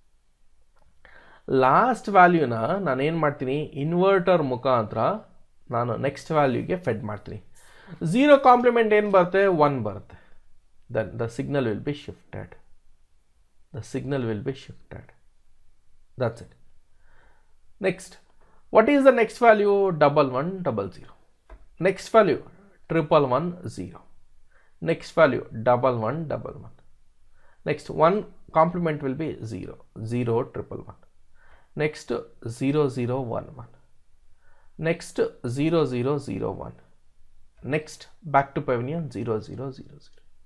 last ವ್ಯಾಲ್ಯೂನ ನಾನು ಏನು ಮಾಡ್ತೀನಿ inverter ಮುಖಾಂತರ ನಾನು next ವ್ಯಾಲ್ಯೂಗೆ ಫೆಡ್ ಮಾಡ್ತೀನಿ ಝೀರೋ ಕಾಂಪ್ಲಿಮೆಂಟ್ ಏನು ಬರುತ್ತೆ ಒನ್ ಬರುತ್ತೆ then the signal will be shifted the signal will be shifted that's it next what is the next value double one double zero next value triple one zero next value double one double one next one complement will be zero zero triple one next 0011 next 0001 next back to pavilion 0000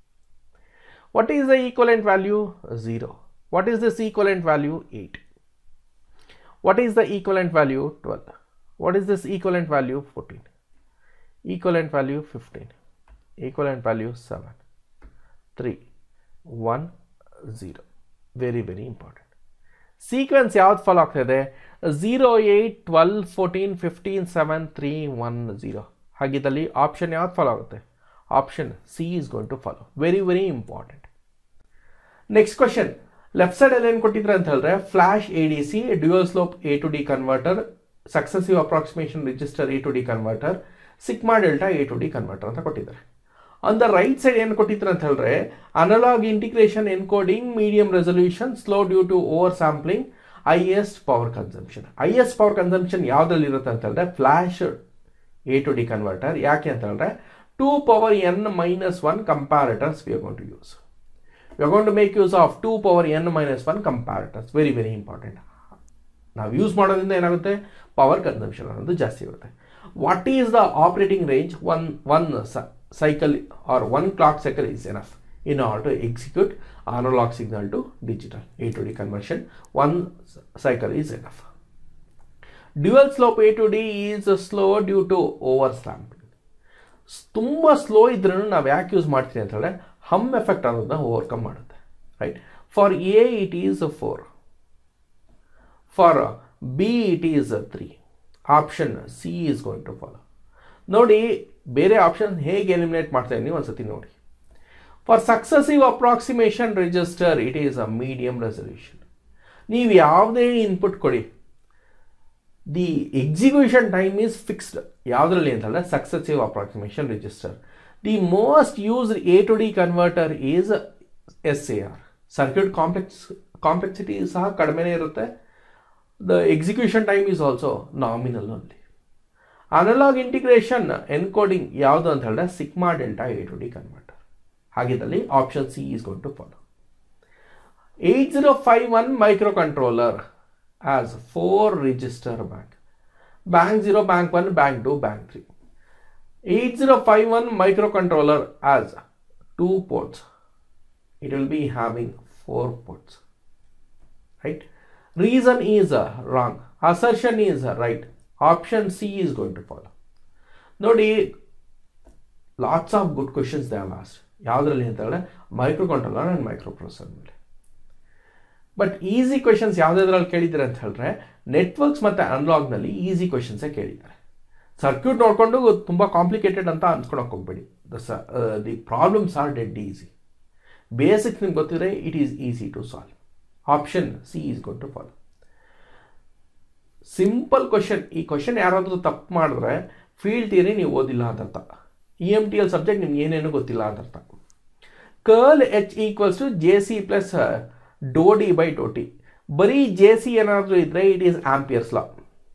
what is the equivalent value 0 what is this equivalent value 8 what is the equivalent value 12 what is this equivalent value 14 equivalent value 15 equivalent value 7 3 1 0 very very important sequence ಯಾವ್ದು follow ಆಗ್ತಾಯಿದೆ zero eight twelve fourteen fifteen seven three one zero ಹಾಗಿದ್ದಲ್ಲಿ option ಯಾವ್ದು follow ಆಗುತ್ತೆ option C is going to follow very very important next question left ಸೈಡಲ್ಲಿ ಏನು ಕೊಟ್ಟಿದ್ರೆ ಅಂತ ಹೇಳಿದ್ರೆ flash A D C dual slope A to D converter successive approximation register A to D converter sigma delta A to D converter ಅಂತ ಕೊಟ್ಟಿದ್ದಾರೆ on the right side ಏನು ಕೊಟ್ಟಿದ್ರು ಅಂತ ಹೇಳಿದ್ರೆ analog integration encoding medium resolution slow due to oversampling highest power consumption highest power consumption ಯಾವ್ದ್ರಲ್ಲಿ ಇರುತ್ತೆ ಅಂತ ಹೇಳಿದ್ರೆ flash A to D converter ಯಾಕೆ ಅಂತ ಹೇಳಿದ್ರೆ two power N minus one comparators we gonna to use we gonna to make use of two power N minus one comparators very very important ನಾವು use ಮಾಡೋದ್ರಿಂದ ಏನಾಗುತ್ತೆ power consumption ಅನ್ನೋದು ಜಾಸ್ತಿ ಇರುತ್ತೆ what is the operating range one one cycle or one clock cycle is enough in order to execute analog signal to digital A to D conversion. One cycle is enough. Dual slope A to D is slow due to oversampling. ತುಂಬ slow ಇದ್ರೂ ನಾವು ಯಾಕೆ use ಮಾಡ್ತೀವಿ ಅಂತ ಹೇಳಿದ್ರೆ hum effect ಅನ್ನೋದನ್ನ overcome ಮಾಡುತ್ತೆ right for A it is four for B it is three option C is going to follow ನೋಡಿ ಬೇರೆ ಆಪ್ಷನ್ ಹೇಗೆ ಎಲಿಮಿನೇಟ್ ಮಾಡ್ತಾ ಇದ್ದೀನಿ ಒಂದ್ಸತಿ ನೋಡಿ for successive approximation register it is a medium resolution ನೀವು ಯಾವುದೇ ಇನ್ಪುಟ್ ಕೊಡಿ the execution time is fixed ಯಾವುದರಲ್ಲಿ ಅಂತಂದರೆ successive approximation register the most used A to D converter is S A R circuit complex complexity ಸಹ ಕಡಿಮೆನೇ ಇರುತ್ತೆ the execution time is also nominal only analog integration encoding ಯಾವುದು ಅಂತ ಹೇಳಿದ್ರೆ sigma delta A to D converter ಹಾಗಿದ್ದಲ್ಲಿ option C is gonna to follow eight zero five one microcontroller has four register bank bank zero bank one bank two bank three eight zero five one microcontroller has two ports it will be having four ports right reason is uh, wrong assertion is uh, right option c is going to follow ನೋಡಿ lots of good questions they last ಯಾವುದರಲ್ಲಿ ಅಂತ ಹೇಳಿದ್ರೆ microcontroller and microprocessor ಮೇಲೆ but easy questions ಯಾವುದಾದ್ರಲ್ಲಿ ಕೇಳಿದ್ದಾರೆ ಅಂತ ಹೇಳಿದ್ರೆ networks ಮತ್ತು ಅನ್ಲಾಗ್ನಲ್ಲಿ ಈಸಿ ಕ್ವಶನ್ಸೇ ಕೇಳಿದ್ದಾರೆ ಸರ್ಕ್ಯೂಟ್ ನೋಡಿಕೊಂಡು ತುಂಬ ಕಾಂಪ್ಲಿಕೇಟೆಡ್ ಅಂತ ಅನ್ಸ್ಕೊಳಕ್ಕೆ ಹೋಗ್ಬೇಡಿ ದ ಸ the problems are dead easy basic ನಿಮ್ಗೆ ಗೊತ್ತಿದ್ರೆ it is easy to solve option C is gonna to follow simple question ಈ ಕ್ವಶನ್ ಯಾರಾದರೂ ತಪ್ಪು ಮಾಡಿದ್ರೆ ಫೀಲ್ಡ್ ಥಿಯರಿ ನೀವು ಓದಿಲ್ಲ ಅಂತ ಅರ್ಥ E M T L subject ನಿಮ್ಗೆ ಏನೇನು ಗೊತ್ತಿಲ್ಲ ಅಂತ ಅರ್ಥ curl H equals to J C plus doe D by doe T ಬರೀ ಜೆ ಸಿ ಏನಾದರೂ ಇದ್ದರೆ it is Ampere's law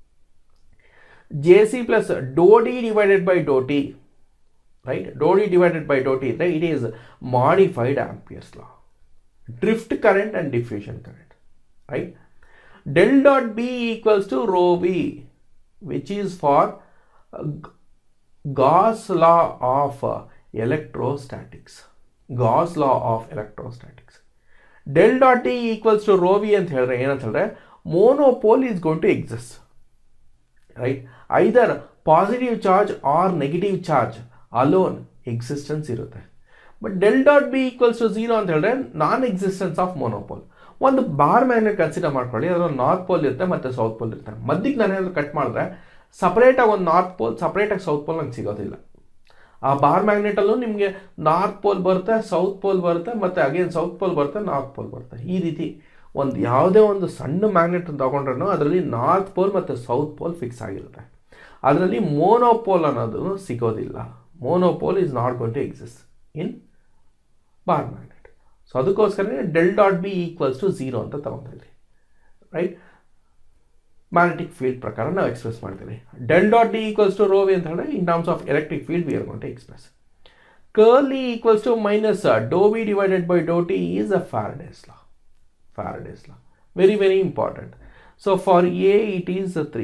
J C plus doe D divided by doe T right doe D divided by doe T ಇದ್ದರೆ it is modified Ampere's law drift current and diffusion current right del dot b equals to rho v which is for uh, Gauss law of uh, electrostatics Gauss law of electrostatics del dot d equals to rho v ಅಂತ ಹೇಳಿದ್ರೆ ಏನಂತ ಹೇಳಿದ್ರೆ monopole is going to exist right either positive charge or negative charge alone existence ಇರುತ್ತೆ but del dot B equals to zero ಅಂತ ಹೇಳಿದ್ರೆ ನಾನ್ existence of ಮೊನೋಪೋಲ್ ಒಂದು bar magnet consider ಮಾಡ್ಕೊಳ್ಳಿ ಅದರ ನಾರ್ತ್ ಪೋಲ್ ಇರುತ್ತೆ ಮತ್ತು ಸೌತ್ ಪೋಲ್ ಇರುತ್ತೆ ಮಧ್ಯಕ್ಕೆ ನಾನು ಏನಾದರೂ ಕಟ್ ಮಾಡಿದ್ರೆ ಸಪ್ರೇಟಾಗಿ ಒಂದು ನಾರ್ತ್ ಪೋಲ್ ಸಪ್ರೇಟಾಗಿ ಸೌತ್ ಪೋಲ್ ನಂಗೆ ಸಿಗೋದಿಲ್ಲ ಆ ಬಾರ್ ಮ್ಯಾಗ್ನೆಟಲ್ಲೂ ನಿಮಗೆ ನಾರ್ತ್ ಪೋಲ್ ಬರುತ್ತೆ ಸೌತ್ ಪೋಲ್ ಬರುತ್ತೆ ಮತ್ತು ಅಗೇನ್ ಸೌತ್ ಪೋಲ್ ಬರುತ್ತೆ ನಾರ್ತ್ ಪೋಲ್ ಬರುತ್ತೆ ಈ ರೀತಿ ಒಂದು ಯಾವುದೇ ಒಂದು ಸಣ್ಣ ಮ್ಯಾಗ್ನೆಟ್ ತಗೊಂಡ್ರೂ ಅದರಲ್ಲಿ ನಾರ್ತ್ ಪೋಲ್ ಮತ್ತು ಸೌತ್ ಪೋಲ್ ಫಿಕ್ಸ್ ಆಗಿರುತ್ತೆ ಅದರಲ್ಲಿ ಮೋನೋಪೋಲ್ ಅನ್ನೋದು ಸಿಗೋದಿಲ್ಲ monopole is not going to exist in bar magnet so ಅದಕ್ಕೋಸ್ಕರನೇ del dot B equals to zero ಅಂತ ತಗೊತಾ ಇದ್ರಿ ರೈಟ್ ಮ್ಯಾಗ್ನೆಟಿಕ್ ಫೀಲ್ಡ್ ಪ್ರಕಾರ ನಾವು ಎಕ್ಸ್ಪ್ರೆಸ್ ಮಾಡ್ತೀವಿ del dot D equals to rho v ಅಂತ ಹೇಳಿದ್ರೆ in terms of electric field we are gonna express curl E equals to minus doe V divided by doe T is a Faraday's law Faraday's law very very important so for A it is three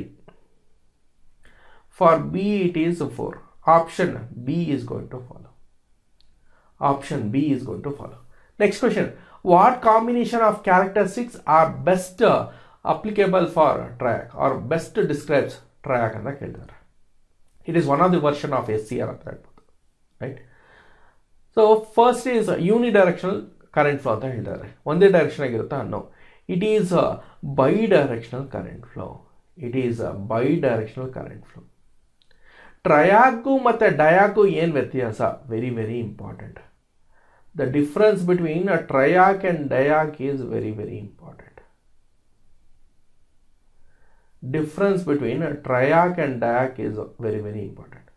for B it is four option B is going to follow option B is going to follow. Next question. What combination of characteristics are best uh, applicable for triac or best describes triac ಅಂತ ಕೇಳಿದ್ದಾರೆ it is one of the version of S C R ಅಂತ ಹೇಳ್ಬೋದು right so first is unidirectional current flow ಅಂತ ಹೇಳಿದ್ದಾರೆ ಒಂದೇ direction ಆಗಿರುತ್ತಾ ಅನ್ನೋ it is bidirectional current flow it is bidirectional current flow triac ಮತ್ತು diac ಏನು ವ್ಯತ್ಯಾಸ very very important the difference between a triac and diac is very very important difference between triac and diac is very very important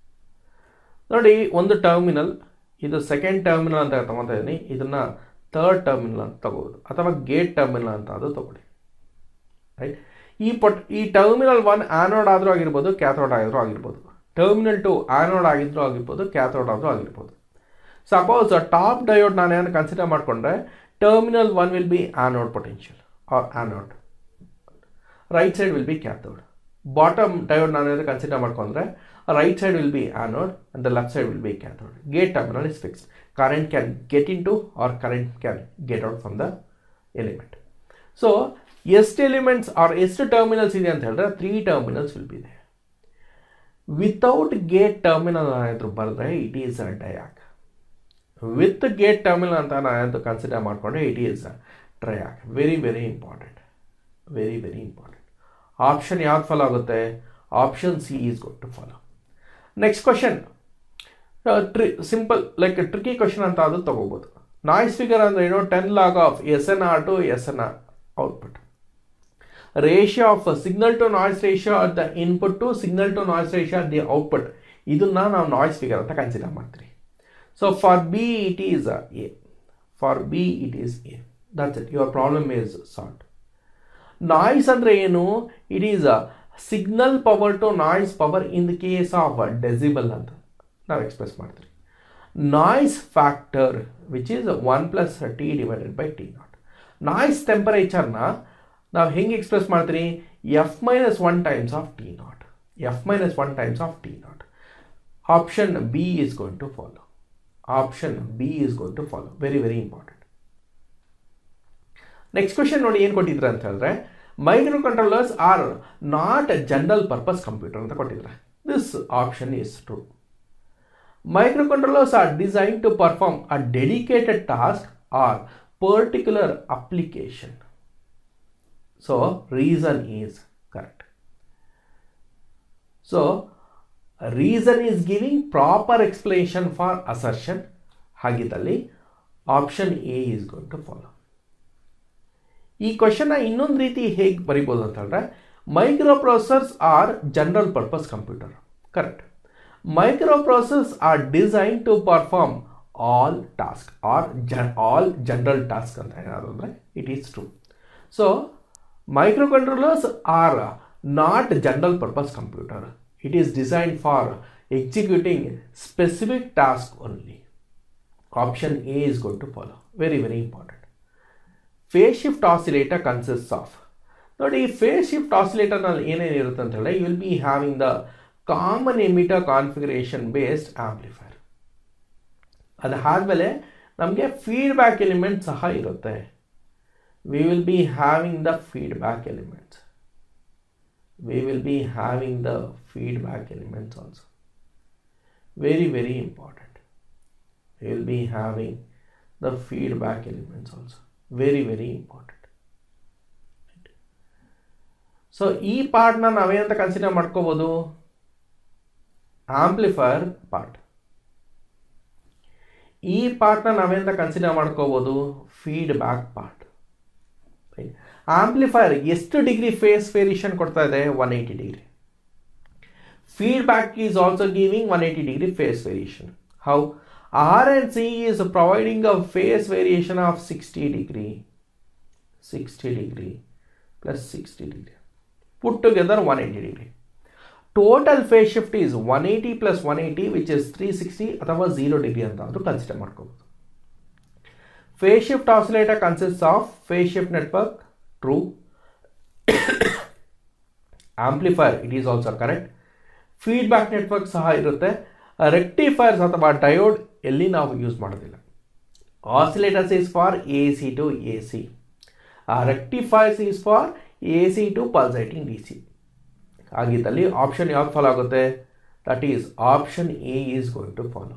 ನೋಡಿ ಒಂದು terminal ಇದು second terminal ಅಂತ ತಗೊತಾ ಇದ್ದೀನಿ ಇದನ್ನು third terminal ಅಂತ ತಗೋಬೋದು ಅಥವಾ ಗೇಟ್ ಟರ್ಮಿನಲ್ ಅಂತ ಅದು ತಗೊಳ್ಳಿ ರೈಟ್ ಈ ಪಟ್ ಈ ಟರ್ಮಿನಲ್ ಒನ್ ಆ್ಯನೋಡ್ ಆದರೂ ಆಗಿರ್ಬೋದು ಕ್ಯಾಥೋಡ್ ಆದರೂ ಆಗಿರ್ಬೋದು ಟರ್ಮಿನಲ್ ಟು ಆ್ಯನೋಡ್ ಆಗಿದ್ರೂ ಆಗಿರ್ಬೋದು ಕ್ಯಾಥೋಡ್ ಆದರೂ ಆಗಿರ್ಬೋದು ಸಪೋಸ್ ಟಾಪ್ ಡಯೋಡ್ ನಾನು ಏನು ಕನ್ಸಿಡರ್ ಮಾಡಿಕೊಂಡ್ರೆ terminal one will be anode potential or anode right side will be cathode bottom diode ನಾನು ಏನಾದ್ರು ಕನ್ಸಿಡರ್ ಮಾಡ್ಕೊಂಡ್ರೆ right side will be anode and the left side will be cathode gate terminal is fixed current can get into or current can get out from the element so ಎಷ್ಟು elements are ಎಷ್ಟು terminals ಇದೆ ಅಂತ ಹೇಳಿದ್ರೆ three terminals will be ಇದೆ without gate terminal ಏನಾದರೂ ಬರೆದ್ರೆ it is a diac with gate terminal ಅಂತ ನಾನು ಕನ್ಸಿಡರ್ ಮಾಡಿಕೊಂಡ್ರೆ it is triac very very important very very important option ಯಾವ್ದು ಫಾಲೋ ಆಗುತ್ತೆ option C is good to follow next question try simple like tricky question ಅಂತ ಅದು ತಗೋಬೋದು noise figure ಅಂದರೆ ಏನು ten log of S N R to S N R output ratio of signal to noise ratio at the input to signal to noise ratio at the output ಇದನ್ನ ನಾವು noise figure ಅಂತ consider ಮಾಡ್ತೀವಿ so for B it is A for B it is A that's it your problem is solved noise ಅಂದರೆ ಏನು it is a signal power to noise power in the case of decibel ಅಂತ ನಾವು express ಮಾಡ್ತೀವಿ noise factor which is one plus T divided by T not noise ಟೆಂಪರೇಚರ್ನ ನಾವು ಹೆಂಗೆ express ಮಾಡ್ತೀರಿ F minus one times of T not F minus one times of T not option B is going to follow option B is going to follow very very important next question ನೋಡಿ ಏನು ಕೊಟ್ಟಿದ್ರೆ ಅಂತ ಹೇಳಿದ್ರೆ microcontrollers are not general purpose computer ಅಂತ ಕೊಟ್ಟಿದ್ದಾರೆ this option is true Microcontrollers are designed to perform a dedicated task or particular application. So, reason is correct. So, reason is giving proper explanation for assertion. ಹಾಗಿದ್ದಲ್ಲಿ option A is going to follow ಈ ಕ್ವಶನ್ನ ಇನ್ನೊಂದು ರೀತಿ ಹೇಗೆ ಬರಿಬೋದು ಅಂತ ಹೇಳಿದ್ರೆ Microprocessors are general purpose computer. Correct. Microprocessors are designed to perform all tasks or gen- all general tasks ಅಂತ ಏನಾದ್ರು ಅಂದರೆ it is true so microcontrollers are not general purpose computer it is designed for executing specific task only option a is going to follow very very important phase shift oscillator consists of ನೋಡಿ ಈ phase shift ಆಸಿಲೇಟರ್ನಲ್ಲಿ ಏನೇನು ಇರುತ್ತೆ ಅಂತ ಹೇಳಿದ್ರೆ you will be having the common emitter configuration based amplifier ಅದಾದಮೇಲೆ ನಮಗೆ feedback element ಸಹ ಇರುತ್ತೆ we will be having the feedback elements we will be having the feedback elements also very very important we will be having the feedback elements also very very important so ಈ ಪಾರ್ಟ್ನ ನಾವೇನಂತ consider ಮಾಡ್ಕೋಬೋದು amplifier part ಈ ಪಾರ್ಟ್ನ ನಾವೇನಂತ consider ಮಾಡ್ಕೋಬೋದು feedback part amplifier ಎಷ್ಟು degree phase variation ಕೊಡ್ತಾ ಇದೆ one eighty degree feedback is also giving one eighty degree phase variation how R and C is providing a phase variation of sixty degree sixty degree plus sixty degree put together one eighty degree total phase shift is one eighty plus one eighty which is three sixty ಅಥವಾ zero degree ಅಂತ ಆದರೂ consider ಮಾಡ್ಕೋಬೋದು phase shift oscillator consists of phase shift network true amplifier it is also correct feedback network ಸಹ ಇರುತ್ತೆ ರೆಕ್ಟಿಫೈರ್ಸ್ ಅಥವಾ diode ಎಲ್ಲಿ ನಾವು use ಮಾಡೋದಿಲ್ಲ oscillators is for A C to A C rectifiers is for A C to pulsating D C ಆಗಿದ್ದಲ್ಲಿ option ಯಾವ್ದು follow ಆಗುತ್ತೆ that is option A is going to follow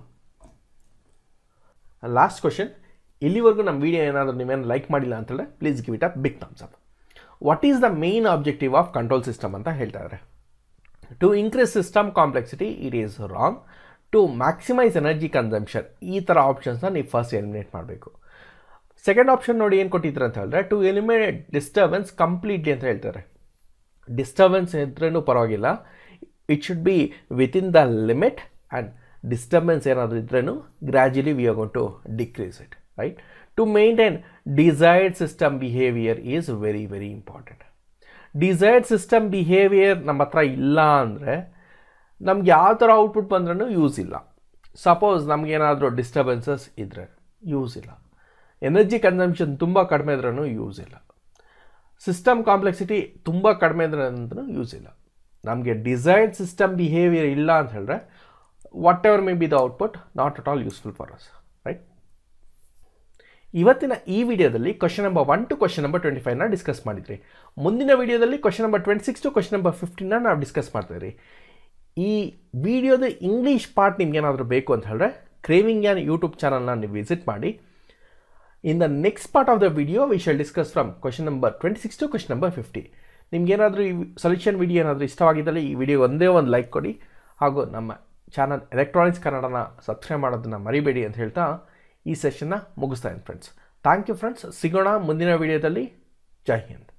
last question ಇಲ್ಲಿವರೆಗೂ ನಮ್ಮ video ಏನಾದರೂ ನೀವೇನು like ಮಾಡಿಲ್ಲ ಅಂತೇಳಿದ್ರೆ please give it a big thumbs up what is the main objective of control system ಅಂತ ಹೇಳ್ತಾ ಇದ್ದಾರೆ to increase system complexity it is wrong to maximise energy consumption ಈ ಥರ ಆಪ್ಷನ್ಸ್ನ ನೀವು ಫಸ್ಟ್ ಎಲಿಮಿನೇಟ್ ಮಾಡಬೇಕು ಸೆಕೆಂಡ್ ಆಪ್ಷನ್ ನೋಡಿ ಏನು ಕೊಟ್ಟಿದ್ರು ಅಂತ ಹೇಳಿದ್ರೆ ಟು ಎಲಿಮಿನೇಟ್ ಡಿಸ್ಟರ್ಬೆನ್ಸ್ ಕಂಪ್ಲೀಟ್ಲಿ ಅಂತ ಹೇಳ್ತಾರೆ ಡಿಸ್ಟರ್ಬೆನ್ಸ್ ಇದ್ರೂ ಪರವಾಗಿಲ್ಲ it should be within the limit and disturbance ಏನಾದರೂ ಇದ್ರೂ gradually we are gonna decrease it right to maintain desired system behavior is very very important desired system behavior ನಮ್ಮ ಹತ್ರ ಇಲ್ಲ ಅಂದರೆ ನಮ್ಗೆ ಯಾವ ಥರ ಔಟ್ಪುಟ್ ಬಂದ್ರೂ ಯೂಸ್ ಇಲ್ಲ ಸಪೋಸ್ ನಮಗೇನಾದರೂ ಡಿಸ್ಟರ್ಬೆನ್ಸಸ್ ಇದ್ದರೆ ಯೂಸ್ ಇಲ್ಲ ಎನರ್ಜಿ ಕನ್ಸಂಪ್ಷನ್ ತುಂಬ ಕಡಿಮೆ ಇದ್ರೂ ಯೂಸ್ ಇಲ್ಲ ಸಿಸ್ಟಮ್ ಕಾಂಪ್ಲೆಕ್ಸಿಟಿ ತುಂಬ ಕಡಿಮೆ ಇದ್ರೆ ಅಂತಲೂ ಯೂಸ್ ಇಲ್ಲ ನಮಗೆ ಡಿಸೈರ್ಡ್ ಸಿಸ್ಟಮ್ ಬಿಹೇವಿಯರ್ ಇಲ್ಲ ಅಂತ ಹೇಳಿದ್ರೆ whatever may be the output not at all useful for us right ಇವತ್ತಿನ ಈ ವಿಡಿಯೋದಲ್ಲಿ question number one to question number twenty ಫೈವ್ನ ಡಿಸ್ಕಸ್ ಮಾಡಿದ್ರಿ ಮುಂದಿನ ವಿಡಿಯೋದಲ್ಲಿ question number twenty six to question number ಫಿಫ್ಟೀನ್ನ ನಾವು ಡಿಸ್ಕಸ್ ಮಾಡ್ತಾಯಿದ್ರಿ ಈ ವಿಡಿಯೋದ ಇಂಗ್ಲೀಷ್ ಪಾರ್ಟ್ ನಿಮ್ಗೇನಾದರೂ ಬೇಕು ಅಂತ ಹೇಳಿದ್ರೆ ಕ್ರೇವಿಂಗ್ ಯಾನ್ ಯೂಟ್ಯೂಬ್ ಚಾನಲ್ನ ನೀವು ವಿಸಿಟ್ ಮಾಡಿ in the next part of the video we shall discuss from question number twenty six to question number fifty ನಿಮ್ಗೇನಾದರೂ ಈ ಸೊಲ್ಯೂಷನ್ ವಿಡಿಯೋ ಏನಾದರೂ ಇಷ್ಟವಾಗಿದ್ದಲ್ಲಿ ಈ ವಿಡಿಯೋ ಒಂದೇ ಒಂದು ಲೈಕ್ ಕೊಡಿ ಹಾಗೂ ನಮ್ಮ ಚಾನಲ್ ಎಲೆಕ್ಟ್ರಾನಿಕ್ಸ್ ಕನ್ನಡನ ಸಬ್ಸ್ಕ್ರೈಬ್ ಮಾಡೋದನ್ನು ಮರಿಬೇಡಿ ಅಂತ ಹೇಳ್ತಾ ಈ ಸೆಷನ್ನ ಮುಗಿಸ್ತಾ ಇದ್ದೀನಿ ಫ್ರೆಂಡ್ಸ್ ಥ್ಯಾಂಕ್ ಯು ಫ್ರೆಂಡ್ಸ್ ಸಿಗೋಣ ಮುಂದಿನ ವಿಡಿಯೋದಲ್ಲಿ ಜೈ ಹಿಂದ್